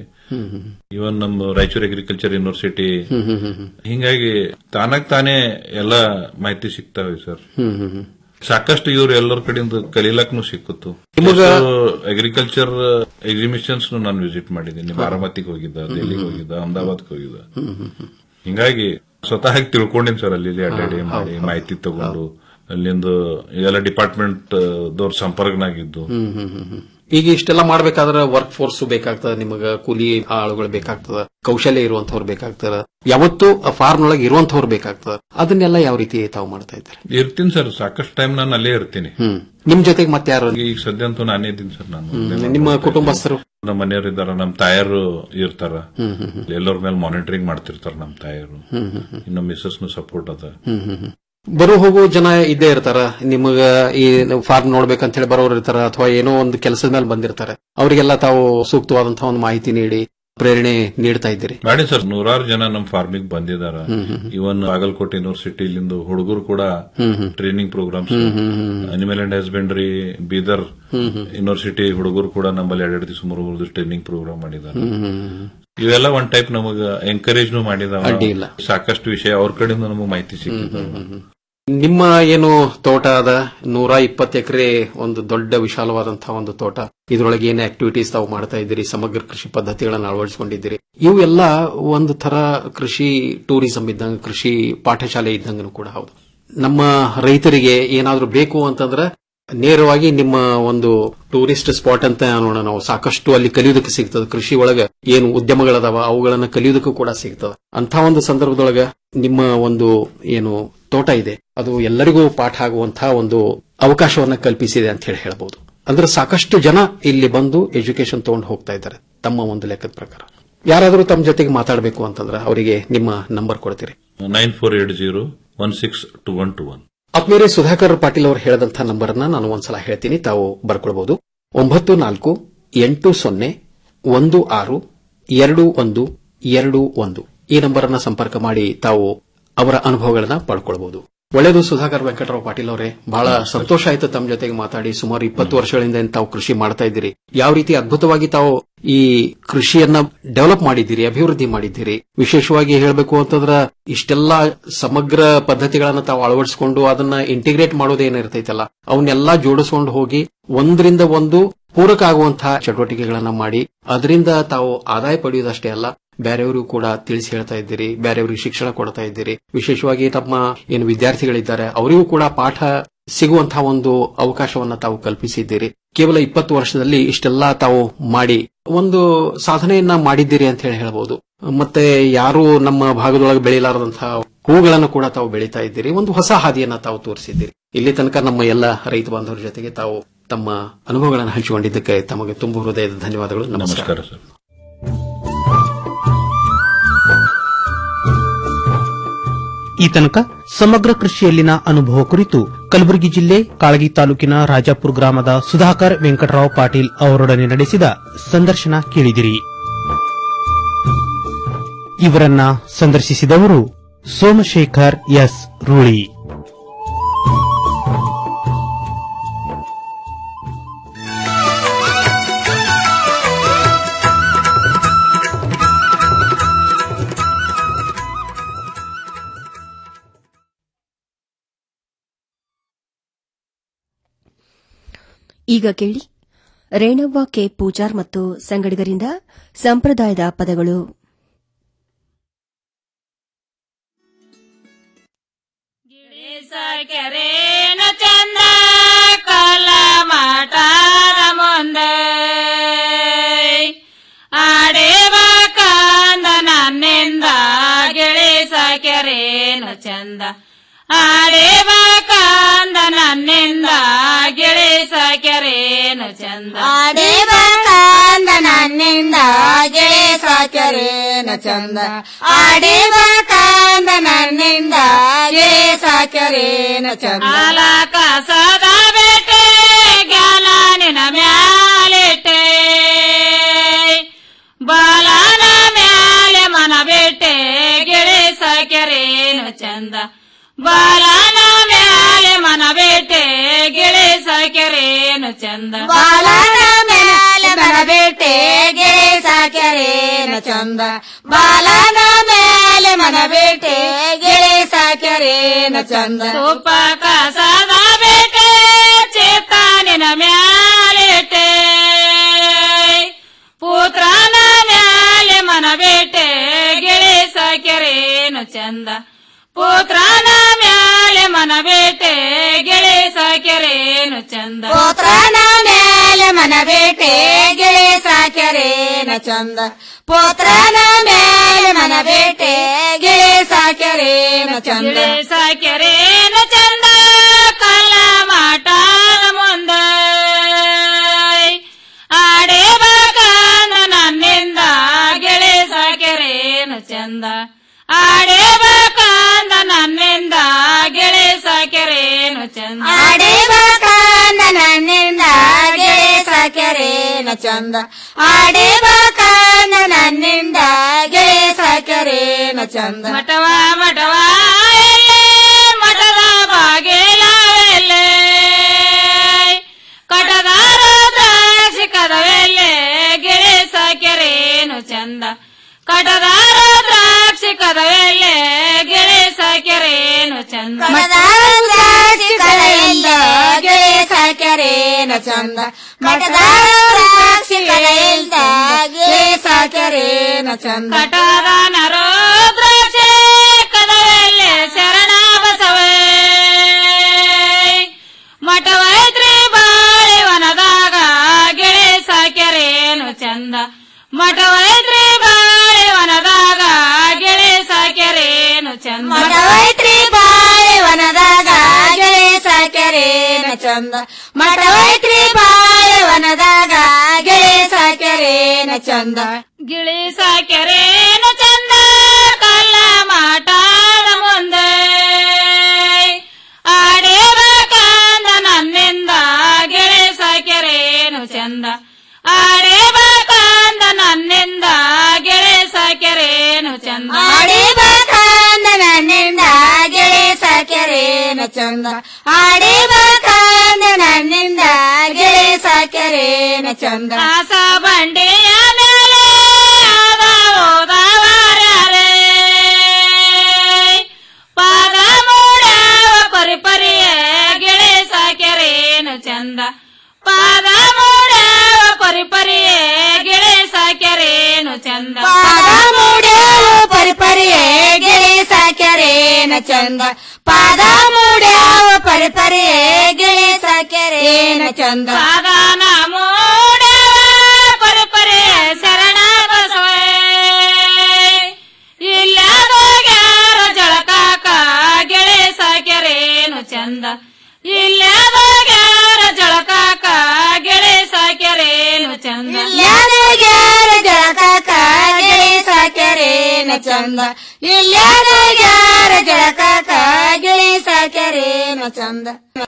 ಇವನ್ ನಮ್ಮ ರಾಯಚೂರು ಅಗ್ರಿಕಲ್ಚರ್ ಯೂನಿವರ್ಸಿಟಿ ಹಿಂಗಾಗಿ ತಾನಾಗ್ ತಾನೇ ಎಲ್ಲ ಮಾಹಿತಿ ಸಿಗ್ತಾವೆ ಸರ್ ಸಾಕಷ್ಟು ಇವ್ರು ಎಲ್ಲರ ಕಡೆಯಿಂದ ಕಲೀಲಕ್ನು ಸಿಕ್ಕಿತ್ತು ನಿಮಗ- ಅಗ್ರಿಕಲ್ಚರ್ ಎಕ್ಸಿಬಿಷನ್ಸ್ ನಾನು ವಿಸಿಟ್ ಮಾಡಿದ್ದೀನಿ ಬಾರಾಮತಿಗೆ ಹೋಗಿದ್ದ ದೆಹಲಿಗೆ ಹೋಗಿದ್ದ ಅಹಮದಾಬಾದ್ಗೆ ಹೋಗಿದ್ದ ಹಿಂಗಾಗಿ ಸ್ವತಃ ತಿಳ್ಕೊಂಡಿನಿ ಸರ್ ಅಲ್ಲಿ ಇಲ್ಲಿ ಅಡ್ಡಾಡಿ ಮಾಡಿ ಮಾಹಿತಿ ತಗೊಂಡು ಅಲ್ಲಿಂದ ಎಲ್ಲ ಡಿಪಾರ್ಟ್ಮೆಂಟ್ ದವ್ರ ಸಂಪರ್ಕನಾಗಿದ್ದು ಹ್ಮ್ ಹ್ಮ್ ಹ್ಮ್ ಹ್ಮ್. ಈಗ ಇಷ್ಟೆಲ್ಲ ಮಾಡ್ಬೇಕಾದ್ರೆ ವರ್ಕ್ ಫೋರ್ಸ್ ಬೇಕಾಗ್ತದ ನಿಮಗ ಕೂಲಿ ಆಳುಗಳು ಬೇಕಾಗ್ತದ ಕೌಶಲ್ಯ ಇರುವಂತವ್ರು ಬೇಕಾಗ್ತದ ಯಾವತ್ತು ಫಾರ್ಮ್ ಒಳಗೆ ಇರುವಂತವ್ರು ಬೇಕಾಗ್ತದ ಅದನ್ನೆಲ್ಲ ಯಾವ ರೀತಿ ತಾವು ಮಾಡ್ತಾ ಇದ್ದಾರೆ ಇರ್ತೀನಿ ಸರ್ ಸಾಕಷ್ಟು ಟೈಮ್ ನಾನು ಅಲ್ಲೇ ಇರ್ತೀನಿ ಹ್ಮ್ ನಿಮ್ ಜೊತೆಗೆ ಮತ್ತೆ ಯಾರು ಈಗ ಸದ್ಯ ಅಂತೂ ನಾನೇ ಇದ್ದೀನಿ ಸರ್ ನಾನು ನಿಮ್ಮ ಕುಟುಂಬಸ್ಥರು ನಮ್ಮ ಮನೆಯವರು ಇದ್ದಾರ ನಮ್ಮ ತಾಯರು ಇರ್ತಾರ ಹ್ಮ್ ಹ್ಮ್ ಹ್ಮ್. ಎಲ್ಲರ ಮೇಲೆ ಮಾನಿಟರಿಂಗ್ ಮಾಡ್ತಿರ್ತಾರ ನಮ್ಮ ತಾಯರು ಹ್ಮ್ ಹ್ಮ್ ಹ್ಮ್. ಇನ್ನು ಮಿಸ್ಸಸ್ನು ಸಪೋರ್ಟ್ ಅದ ಹ್ಮ್ ಹ್ಮ್ ಹ್ಮ್. ಬರೋ ಹೋಗೋ ಜನ ಇದ್ದೇ ಇರ್ತಾರ ನಿಮಗ ಈ ಫಾರ್ಮ್ ನೋಡ್ಬೇಕಂತ ಹೇಳಿ ಬರೋರು ಇರ್ತಾರ ಅಥವಾ ಏನೋ ಒಂದು ಕೆಲಸದ ಮೇಲೆ ಬಂದಿರ್ತಾರೆ ಅವರಿಗೆಲ್ಲ ತಾವು ಸೂಕ್ತವಾದಂತಹ ಒಂದು ಮಾಹಿತಿ ನೀಡಿ ಪ್ರೇರಣೆ ನೀಡ್ತಾ ಇದ್ದೀರಿ ಮಾಡಿ ಸರ್ ನೂರಾರು ಜನ ನಮ್ಮ ಫಾರ್ಮಿಗೆ ಬಂದಿದಾರ ಹ್ಮ್ ಹ್ಮ್ ಇವನ್ ಬಾಗಲಕೋಟೆ ಯೂನಿವರ್ಸಿಟಿ ಇಲ್ಲಿಂದ ಹುಡುಗರು ಕೂಡ hmm hmm. Training programs hmm hmm hmm. Animal and husbandry Bidar hmm hmm. University ಹುಡುಗರು ಕೂಡ ನಮ್ಮಲ್ಲಿ ಎರಡೆರಡು ದಿವಸ ಮೂರು ಮೂರು ದಿವಸ ಟ್ರೈನಿಂಗ್ ಪ್ರೋಗ್ರಾಮ್ ಮಾಡಿದ್ದಾರೆ ಹ್ಮ್ ಹ್ಮ್ ಹ್ಮ್. ಇವೆಲ್ಲ ಒಂದ್ ಟೈಪ್ ನಮಗ ಎಂಕರೇಜ್ ಮಾಡಿದಾವ ಅಡ್ಡಿ ಇಲ್ಲ. ಸಾಕಷ್ಟು ವಿಷಯ ಅವ್ರ ಕಡೆಯಿಂದ ನಮಗೆ ಮಾಹಿತಿ ಸಿಕ್ಕಿದ್ದಾವ ನಿಮ್ಮ ಏನು ತೋಟ ಅದ ನೂರ ಇಪ್ಪತ್ತು ಎಕರೆ ಒಂದು ದೊಡ್ಡ ವಿಶಾಲವಾದಂತಹ ಒಂದು ತೋಟ ಇದರೊಳಗೆ ಏನೇ ಆಕ್ಟಿವಿಟೀಸ್ ತಾವು ಮಾಡ್ತಾ ಇದ್ದೀರಿ ಸಮಗ್ರ ಕೃಷಿ ಪದ್ಧತಿಗಳನ್ನು ಅಳವಡಿಸಿಕೊಂಡಿದ್ದೀರಿ ಇವು ಎಲ್ಲ ಒಂದು ತರ ಕೃಷಿ ಟೂರಿಸಂ ಇದ್ದಂಗ ಕೃಷಿ ಪಾಠಶಾಲೆ ಇದ್ದಂಗನು ಕೂಡ ಹೌದು ನಮ್ಮ ರೈತರಿಗೆ ಏನಾದ್ರೂ ಬೇಕು ಅಂತಂದ್ರೆ ನೇರವಾಗಿ ನಿಮ್ಮ ಒಂದು ಟೂರಿಸ್ಟ್ ಸ್ಪಾಟ್ ಅಂತ ನೋಡೋಣ ನಾವು ಸಾಕಷ್ಟು ಅಲ್ಲಿ ಕಲಿಯೋದಕ್ಕೆ ಸಿಗ್ತದೆ ಕೃಷಿ ಒಳಗ ಏನು ಉದ್ಯಮಗಳದಾವ ಅವುಗಳನ್ನ ಕಲಿಯೋದಕ್ಕೂ ಕೂಡ ಸಿಗ್ತದೆ ಅಂತ ಒಂದು ಸಂದರ್ಭದೊಳಗ ನಿಮ್ಮ ಒಂದು ಏನು ತೋಟ ಇದೆ ಅದು ಎಲ್ಲರಿಗೂ ಪಾಠ ಆಗುವಂತಹ ಒಂದು ಅವಕಾಶವನ್ನ ಕಲ್ಪಿಸಿದೆ ಅಂತ ಹೇಳಿ ಹೇಳ್ಬಹುದು ಅಂದ್ರೆ ಸಾಕಷ್ಟು ಜನ ಇಲ್ಲಿ ಬಂದು ಎಜುಕೇಶನ್ ತಗೊಂಡು ಹೋಗ್ತಾ ಇದ್ದಾರೆ ತಮ್ಮ ಒಂದು ಲೆಕ್ಕದ ಪ್ರಕಾರ ಯಾರಾದರೂ ತಮ್ಮ ಜೊತೆಗೆ ಮಾತಾಡಬೇಕು ಅಂತಂದ್ರೆ ಅವರಿಗೆ ನಿಮ್ಮ ನಂಬರ್ ಕೊಡ್ತೀರಿ nine four eight zero one six two one two one ಆತ್ಮೀಯರೇ ಸುಧಾಕರ್ ಪಾಟೀಲ್ ಅವರು ಹೇಳಿದಂತಹ ನಂಬರ್ ಅನ್ನ ನಾನು ಒಂದ್ಸಲ ಹೇಳ್ತೀನಿ ತಾವು ಬರ್ಕೊಳ್ಬಹುದು ಒಂಬತ್ತು ನಾಲ್ಕು ಎಂಟು ಸೊನ್ನೆ ಒಂದು ಆರು ಎರಡು ಒಂದು ಎರಡು ಒಂದು ಈ ನಂಬರ್ ಅನ್ನ ಸಂಪರ್ಕ ಮಾಡಿ ತಾವು ಅವರ ಅನುಭವಗಳನ್ನ ಪಡ್ಕೊಳ್ಬಹುದು ಒಳ್ಳೆಯದು ಸುಧಾಕರ್ ವೆಂಕಟರಾವ್ ಪಾಟೀಲ್ ಅವರೇ ಬಹಳ ಸಂತೋಷ ಆಯ್ತು ತಮ್ಮ ಜೊತೆಗೆ ಮಾತಾಡಿ ಸುಮಾರು ಇಪ್ಪತ್ತು ವರ್ಷಗಳಿಂದ ಏನ್ ತಾವು ಕೃಷಿ ಮಾಡ್ತಾ ಇದ್ದೀರಿ ಯಾವ ರೀತಿ ಅದ್ಭುತವಾಗಿ ತಾವು ಈ ಕೃಷಿಯನ್ನ ಡೆವಲಪ್ ಮಾಡಿದ್ದೀರಿ ಅಭಿವೃದ್ಧಿ ಮಾಡಿದ್ದೀರಿ ವಿಶೇಷವಾಗಿ ಹೇಳಬೇಕು ಅಂತಂದ್ರ ಇಷ್ಟೆಲ್ಲ ಸಮಗ್ರ ಪದ್ಧತಿಗಳನ್ನ ತಾವು ಅಳವಡಿಸಿಕೊಂಡು ಅದನ್ನ ಇಂಟಿಗ್ರೇಟ್ ಮಾಡೋದೇನಿರ್ತೈತಲ್ಲ ಅವನ್ನೆಲ್ಲ ಜೋಡಿಸ್ಕೊಂಡು ಹೋಗಿ ಒಂದರಿಂದ ಒಂದು ಪೂರಕ ಆಗುವಂತಹ ಚಟುವಟಿಕೆಗಳನ್ನ ಮಾಡಿ ಅದರಿಂದ ತಾವು ಆದಾಯ ಪಡೆಯುವುದಷ್ಟೇ ಅಲ್ಲ ಬೇರೆಯವರು ಕೂಡ ತಿಳಿಸಿ ಹೇಳ್ತಾ ಇದ್ದೀರಿ ಬೇರೆಯವರಿಗೆ ಶಿಕ್ಷಣ ಕೊಡ್ತಾ ಇದ್ದೀರಿ ವಿಶೇಷವಾಗಿ ತಮ್ಮ ಏನು ವಿದ್ಯಾರ್ಥಿಗಳಿದ್ದಾರೆ ಅವರಿಗೂ ಕೂಡ ಪಾಠ ಸಿಗುವಂತಹ ಒಂದು ಅವಕಾಶವನ್ನ ತಾವು ಕಲ್ಪಿಸಿದ್ದೀರಿ ಕೇವಲ ಇಪ್ಪತ್ತು ವರ್ಷದಲ್ಲಿ ಇಷ್ಟೆಲ್ಲ ತಾವು ಮಾಡಿ ಒಂದು ಸಾಧನೆಯನ್ನ ಮಾಡಿದ್ದೀರಿ ಅಂತ ಹೇಳಿ ಹೇಳಬಹುದು ಮತ್ತೆ ಯಾರು ನಮ್ಮ ಭಾಗದೊಳಗೆ ಬೆಳೆಯಲಾರದಂತಹ ಹೂಗಳನ್ನು ಕೂಡ ತಾವು ಬೆಳೀತಾ ಇದ್ದೀರಿ ಒಂದು ಹೊಸ ಹಾದಿಯನ್ನ ತಾವು ತೋರಿಸಿದ್ದೀರಿ ಇಲ್ಲಿ ತನಕ ನಮ್ಮ ಎಲ್ಲ ರೈತ ಬಾಂಧವರ ಜೊತೆಗೆ ತಾವು ತಮ್ಮ ಅನುಭವಗಳನ್ನು ಹಂಚಿಕೊಂಡಿದ್ದಕ್ಕೆ ತಮಗೆ ತುಂಬ ಹೃದಯದ ಧನ್ಯವಾದಗಳು ನಮಸ್ಕಾರ ನಮಸ್ಕಾರ ಸರ್ ಈ ತನಕ ಸಮಗ್ರ ಕೃಷಿಯಲ್ಲಿನ ಅನುಭವ ಕುರಿತು ಕಲಬುರಗಿ ಜಿಲ್ಲೆ ಕಾಳಗಿ ತಾಲೂಕಿನ ರಾಜಾಪುರ ಗ್ರಾಮದ ಸುಧಾಕರ್ ವೆಂಕಟರಾವ್ ಪಾಟೀಲ್ ಅವರೊಡನೆ ನಡೆಸಿದ ಸಂದರ್ಶನ ಕೇಳಿದಿರಿ ಇವರನ್ನ ಸಂದರ್ಶಿಸಿದವರು ಸೋಮಶೇಖರ್ ಎಸ್ ರೂಳಿ ಈಗ ಕೇಳಿ ರೇಣವ್ವ ಕೆ ಪೂಜಾರ್ ಮತ್ತು ಸಂಗಡಿಗರಿಂದ ಸಂಪ್ರದಾಯದ ಪದಗಳು ಕೆರೇನ ಚಂದ ಕಲ ಮಠದ ಮುಂದೆ ಆಡೇವ ಕಂದ ನನ್ನಿಂದ ಗಿಳಿಸ ಕೆರೇನ ಚಂದ ಆಡೇವ ಕಂದ ನನ್ನಿಂದ ಗಿಳಿಸ ಕೆರೇನ ಚಂದ ಆಡೇವ ಕಂದ ನನ್ನಿಂದ ಗಿಳಿಸ ಕೆರೇನ ಚಂದ ಆಡೇವ ಕಂದ ನನ್ನಿಂದ ಗಿಳಿಸ ಕೆರೇನ ಚಂದ ಆಲ ಕಸದ ಬೇಟೆ ಜ್ಞಾನ ನಿನ ಮ್ಯಾಲಿಟ್ಟೆ ಬಾಲನ ಮ್ಯಾಲೆ ಮನ ಬೇಟೆ ಗಿಳಿಸ ಕೆರೇನು ಚಂದ ಬಾಲನ ಮ್ಯಾಲೆ ಮನ ಬೇಟೆ ಗಿಳಿಸ ಕೆರೇನು ಚಂದ ಬಾಲನ ಮೇಲೆ ಮನ ಬೇಟೆ ಗಿಳಿಸ ಕೆರೇನ ಚಂದ ಬಾಲನ ಮೇಲೆ ಮನ ಬೇಟೆ ಗಿಳಿಸ ಕೆರೇನ ಚಂದ ತುಪ್ಪ ಕಸದ ಬೇಟೆ ನಿನ ಮ್ಯಾಲಿಟ್ಟೆ ಪುತ್ರನ ಮ್ಯಾಲೆ ಮನ ಬೇಟೆ ಗಿಳಿ ಸಾಕ್ಯರೇನು ಚಂದ ಪುತ್ರನ ಮ್ಯಾಲೆ ಮನ ಬೇಟೆ ಗಿಳಿ ಸಾಕ್ಯರೇನು ಚಂದ ಪೋತ್ರನ ಮೇಲೆ ಮನ ಬೇಟೆ ಗಿಳಿ ಸಾಕ್ಯರೇನ ಚಂದ ಪೋತ್ರನ ಮೇಲೆ ಮನ ಬೇಟೆ ಗಿಳಿ ಸಾಕ್ಯರೇನ ಚಂದ ಗಿಳಿ ಸಾಕ್ಯರೇನು ಚಂದ ಕಲ್ಲ ಮಾಟದ ಮುಂದೆ ಆಡೇ ಬಾಕಂದ ನನ್ನಿಂದ ಗಿಳಿ ಸಾಕ್ಯರೇನು ಚಂದ ಆಡೇ ಬಾಕಂದ ನನ್ನಿಂದ ಗಿಳಿ ಸಾಕ್ಯರೇನು ಚಂದ ಆಡಿಬಾಕಂದ ನನ್ನಿಂದ ಗಿಳಿ ಸಾಕ್ಯರೇನ ಚಂದ ಆಡಿಬಾಕಂದ ನನ್ನಿಂದ ಗಿಳಿ ಸಾಕ್ಯರೇನ ಚಂದ ಮಠವ ಮಠವ ಎಲ್ಲೇ ಮಠದ ಬಾಗಿಲವೆಲ್ಲೇ ಕಟದಾರ ದ್ರಾಕ್ಷಿ ಕದವೆಲ್ಲೇ ಗಿಳಿ ಸಾಕ್ಯರೇನು ಚಂದ ಕಟದಾರ ದ್ರಾಕ್ಷಿ ಕದವೆಲ್ಲೇ ಗಿಳಿ ಸಾಕ್ಯರೇನು ಚಂದ ಮಠದಾಸಿ ಕಲೆಯಿಂದ ಗಿಳಿ ಸಾಕ್ಯರೇನ ಚಂದ ಮಠದಾಸಿ ಕಲೆಯಿಂದ ಗಿಳಿ ಸಾಕ್ಯರೇನ ಚಂದ ಕಟದ ನರೋ ದ್ರಾಕ್ಷಿ ಕದವೆಲ್ಲೇ ಶರಣ ಬಸವೇ ಮಠವೈತ್ರಿ ಬಾಳಿವನದಾಗ ಗಿಳಿ ಸಾಕ್ಯರೇನು ಚಂದ ಮಠವೈತ್ರಿ ಬಾಳಿವನದಾಗ ಗಿಳಿ ಸಾಕ್ಯರೇನು ಚಂದ ಮಠವೈತ್ರಿ ಬಾಳೆವನದಾಗ ಗಿಳಿ ಸಾಕ್ಯರೇನ ಚಂದ ಮಠವೈತ್ರಿ ಬಾಳೆವನದಾಗ ಗಿಳಿ ಸಾಕ್ಯರೇನ ಚಂದ ಗಿಳಿ ಸಾಕ್ಯರೇನು ಚಂದ ಕಲ್ಲ ಮಾಟಾದ ಮುಂದೆ ಆಡೇಬೇಕಂದ ನನ್ನಿಂದ ಗಿಳಿ ಸಾಕ್ಯರೇನು ಚಂದ ಆಡೇಬೇಕಂದ ನನ್ನಿಂದ ಗಿಳಿ ಸಾಕ್ಯರೇನು ಚಂದ ಆಡಿಬಾಕಂದ ನನ್ನಿಂದ ಗಿಳಿ ಸಾಕ್ಯರೇನ ಚಂದ ಆಡಿಬಾಕಂದ ನನ್ನಿಂದ ಗಿಳಿ ಸಾಕ್ಯರೇನ ಚಂದ ಆಸ ಬಂಡೆಯ ಮೇಲೆ ಆದ ಹೋದವರ್ಯಾರೇ ಪಾದ ಮೂಡವ ಪರಿಪರಿಯ ಗಿಳಿ ಸಾಕ್ಯರೇನು ಚಂದ ಪಾದ ಮೂಡವ ಪರಿಪರಿಯ ಗಿಳಿ ಸಾಕ್ಯರೇನು ಚಂದ ಪಾದ ಮೂಡ್ಯಾವ ಪರಿಪರಿಯೇ ಗಿಳಿ ಸಾಕ್ಯರೇನ ಚಂದ ಪಾದ ಮೂಡ್ಯಾವ ಪರಿಪರಿಯೇ ಗಿಳಿ ಸಾಕ್ಯರೇನ ಚಂದ ಪಾದಾನ ಮೂಡವ ಪರಿಪರಿಯ ಶರಣ ಬಸವೇ ಇಲ್ಲದೋಗ್ಯಾರ ಜಳಕಾಕ ಗಿಳಿ ಸಾಕ್ಯರೇನು ಚಂದ ಇಲ್ಲದೋಗ್ಯಾರ ಜಳಕಾಕ ಗಿಳಿ ಸಾಕ್ಯರೇನು ಚಂದ ಇಲ್ಲಾನಗ್ಯಾರ ಜಳಕಾಕ ಗಿಳಿ ಸಾಕ್ಯರೇನ ಚಂದ ಇಲ್ಲಾನಗ್ಯಾರ ಜಳಕಾಕ ಗಿಳಿ ಸಾಕ್ಯರೇನ ಚಂದ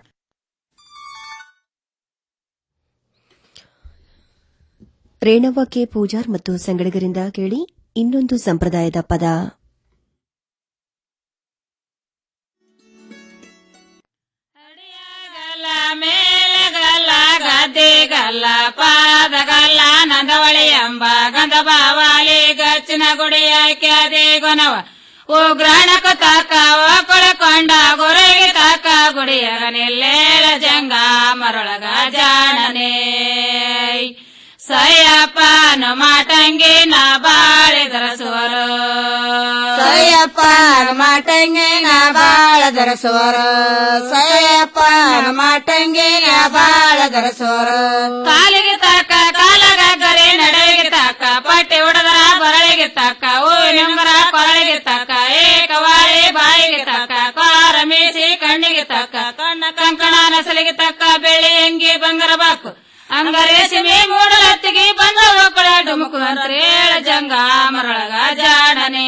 ರೇಣವ್ವ ಕೆ ಪೂಜಾರ್ ಮತ್ತು ಸಂಗಡಿಗರಿಂದ ಕೇಳಿ ಇನ್ನೊಂದು ಸಂಪ್ರದಾಯದ ಪದ ಮೇಲೆಗಲ್ಲ ಗದ್ದೆಗಲ್ಲ ಪಾದಗಲ್ಲ ನಂದವಳಿ ಎಂಬ ಗಂಧ ಬಾವಾಲಿ ಗಚ್ಚಿನ ಗುಡಿಯ ಕ್ಯಾದೆ ಗೊನವ ಉಗ್ರಾಣಕ ತಾಕ ಒಕೊಳಕೊಂಡ ಗುರಿಗೆ ತಾಕ ಗುಡಿಯಗ ನಿಲ್ಲೇಳ ಜಂಗ ಮರೊಳಗ ಜಾಣನೆ ಸಯ್ಯಪ್ಪನ ಮಾಟಂಗಿ ನಾ ಬಾಳಿದರ ಸುವರು ಸಯ್ಯಪ್ಪ ಮಾಟಂಗಿನ ಬಾಳ ಧರಸೋರ ಸಯ್ಯಪ್ಪ ಮಾಟಂಗಿನ ಬಾಳ ಧರಸೋರ ಕಾಲಿಗೆ ತಾಕ ಕಾಲಗ ಗರಿ ನಡುವಿಗೆ ತಾಕ ಪಟ್ಟಿ ಹೊಡೆದರ ಬರಳಿಗೆ ತಾಕ ಹೂ ನಿಂಬರ ಕೊರಳಿಗೆ ತಾಕ ಏಕವಾಳಿ ಬಾಯಿಗೆ ತಾಕ ಕಾರ ಮೀಸಿ ಕಣ್ಣಿಗೆ ತಾಕ ಕಣ್ಣ ಕಂಕಣ ನಸಲಿಗೆ ತಕ್ಕ ಬೆಳ್ಳಿ ಅಂಗಿ ಬಂಗಾರ ಬಾಕು ಅಂಗರೇಸಿಮಿ ಮೂಡಲತ್ತಿಗೆ ಬಂದ ಒಕ್ಕಳ ಡುಮುಕು ಅಂತೇಳ ಜಂಗ ಮರಳಗ ಜಾಡನೆ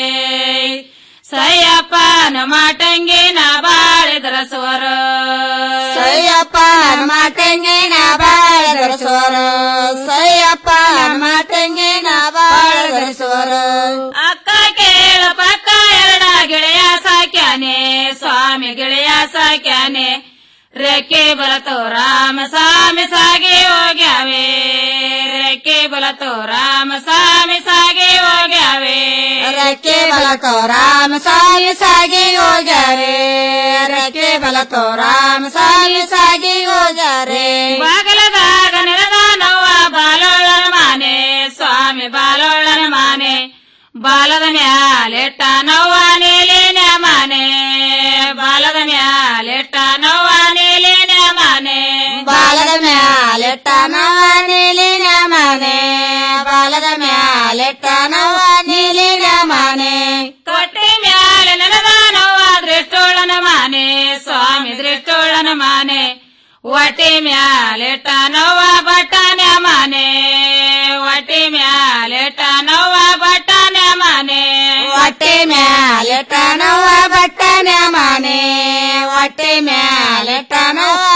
ಸಯ್ಯಪ್ಪನ ಮಾಟಂಗಿ ನಾ ಬಾಳಿದರ ಸ್ವರ ಸಯ್ಯಪ್ಪ ಮಾಟಂಗಿನ ಬಾಳ ಧರಸೋರ ಸಯ್ಯಪ್ಪ ಮಾಟಂಗಿನ ಬಾಳ ಧರಸೋರ ಅಕ್ಕ ಕೇಳ ಪಕ್ಕ ಎರಡ ಗೆಳೆಯ ಸಾಕ್ಯಾನೆ ಸ್ವಾಮಿ ಗೆಳೆಯ ಸಾಕ್ಯಾನೆ ರೆಕ್ಕೆ ಬರತೋ ರಾಮ ಸ್ವಾಮಿ ಸಾಗಿ ಹೋಗ್ಯಾವೆ ರೆಕ್ಕೆ ಬಲತೋ ರಾಮ ಸ್ವಾಮಿ ಸಾಗಿ ಹೋಗ್ಯಾವೆ ರೆಕ್ಕೆ ಬಲತೋ ರಾಮ ಸ್ವಾಮಿ ಸಾಗಿ ಹೋಗ್ಯಾರೆ ರೆಕ್ಕೆ ಬಲತೋ ರಾಮ ಸ್ವಾಮಿ ಸಾಗಿ ಹೋಗ್ಯಾರೆ ಬಾಗಲದಾಗ ನೆಲದ ನವ್ವ ಬಾಲೋಳನ ಮಾನೆ ಸ್ವಾಮಿ ಬಾಲೋಳನ ಮಾನೆ ಬಾಲದ ಮ್ಯಾಲೆಟ್ಟ ನವ್ವ ನೀಲಿನ ಮಾನೆ ಬಾಲದ ಮ್ಯಾಲೆಟ್ಟ ನವ್ವ ನೀಲಿನ ಮಾನೆ ಬಾಲದ ಮ್ಯಾಲೆಟ್ಟ ನವ ನೀಲಿನ ಮನೆ ಬಾಲದ ಮ್ಯಾಲೆಟ್ಟ ನವ ನೀಲಿನ ಮನೆ ಕೊಟ್ಟೆ ಮ್ಯಾಲೆ ನೆಲದ ನವ್ವ ದೃಷ್ಟೋಳನ ಮಾನೆ ಸ್ವಾಮಿ ದೃಷ್ಟೋಳನ ಮಾನೆ ಒಟ್ಟಿ ಮ್ಯಾಲೆಟ್ಟ ನವ್ವ ಬಟ್ಟನ ಮಾನೆ ಒಟ್ಟಿ ಮ್ಯಾಲೆಟ್ಟ ನವ್ವ ಬಟ್ಟನ ಮಾನೆ ಹೊಟ್ಟೆ ಮ್ಯಾಲೆಟ್ಟ ನವ ಬಟ್ಟನ ಮನೆ ಹೊಟ್ಟೆ ಮ್ಯಾಲೆ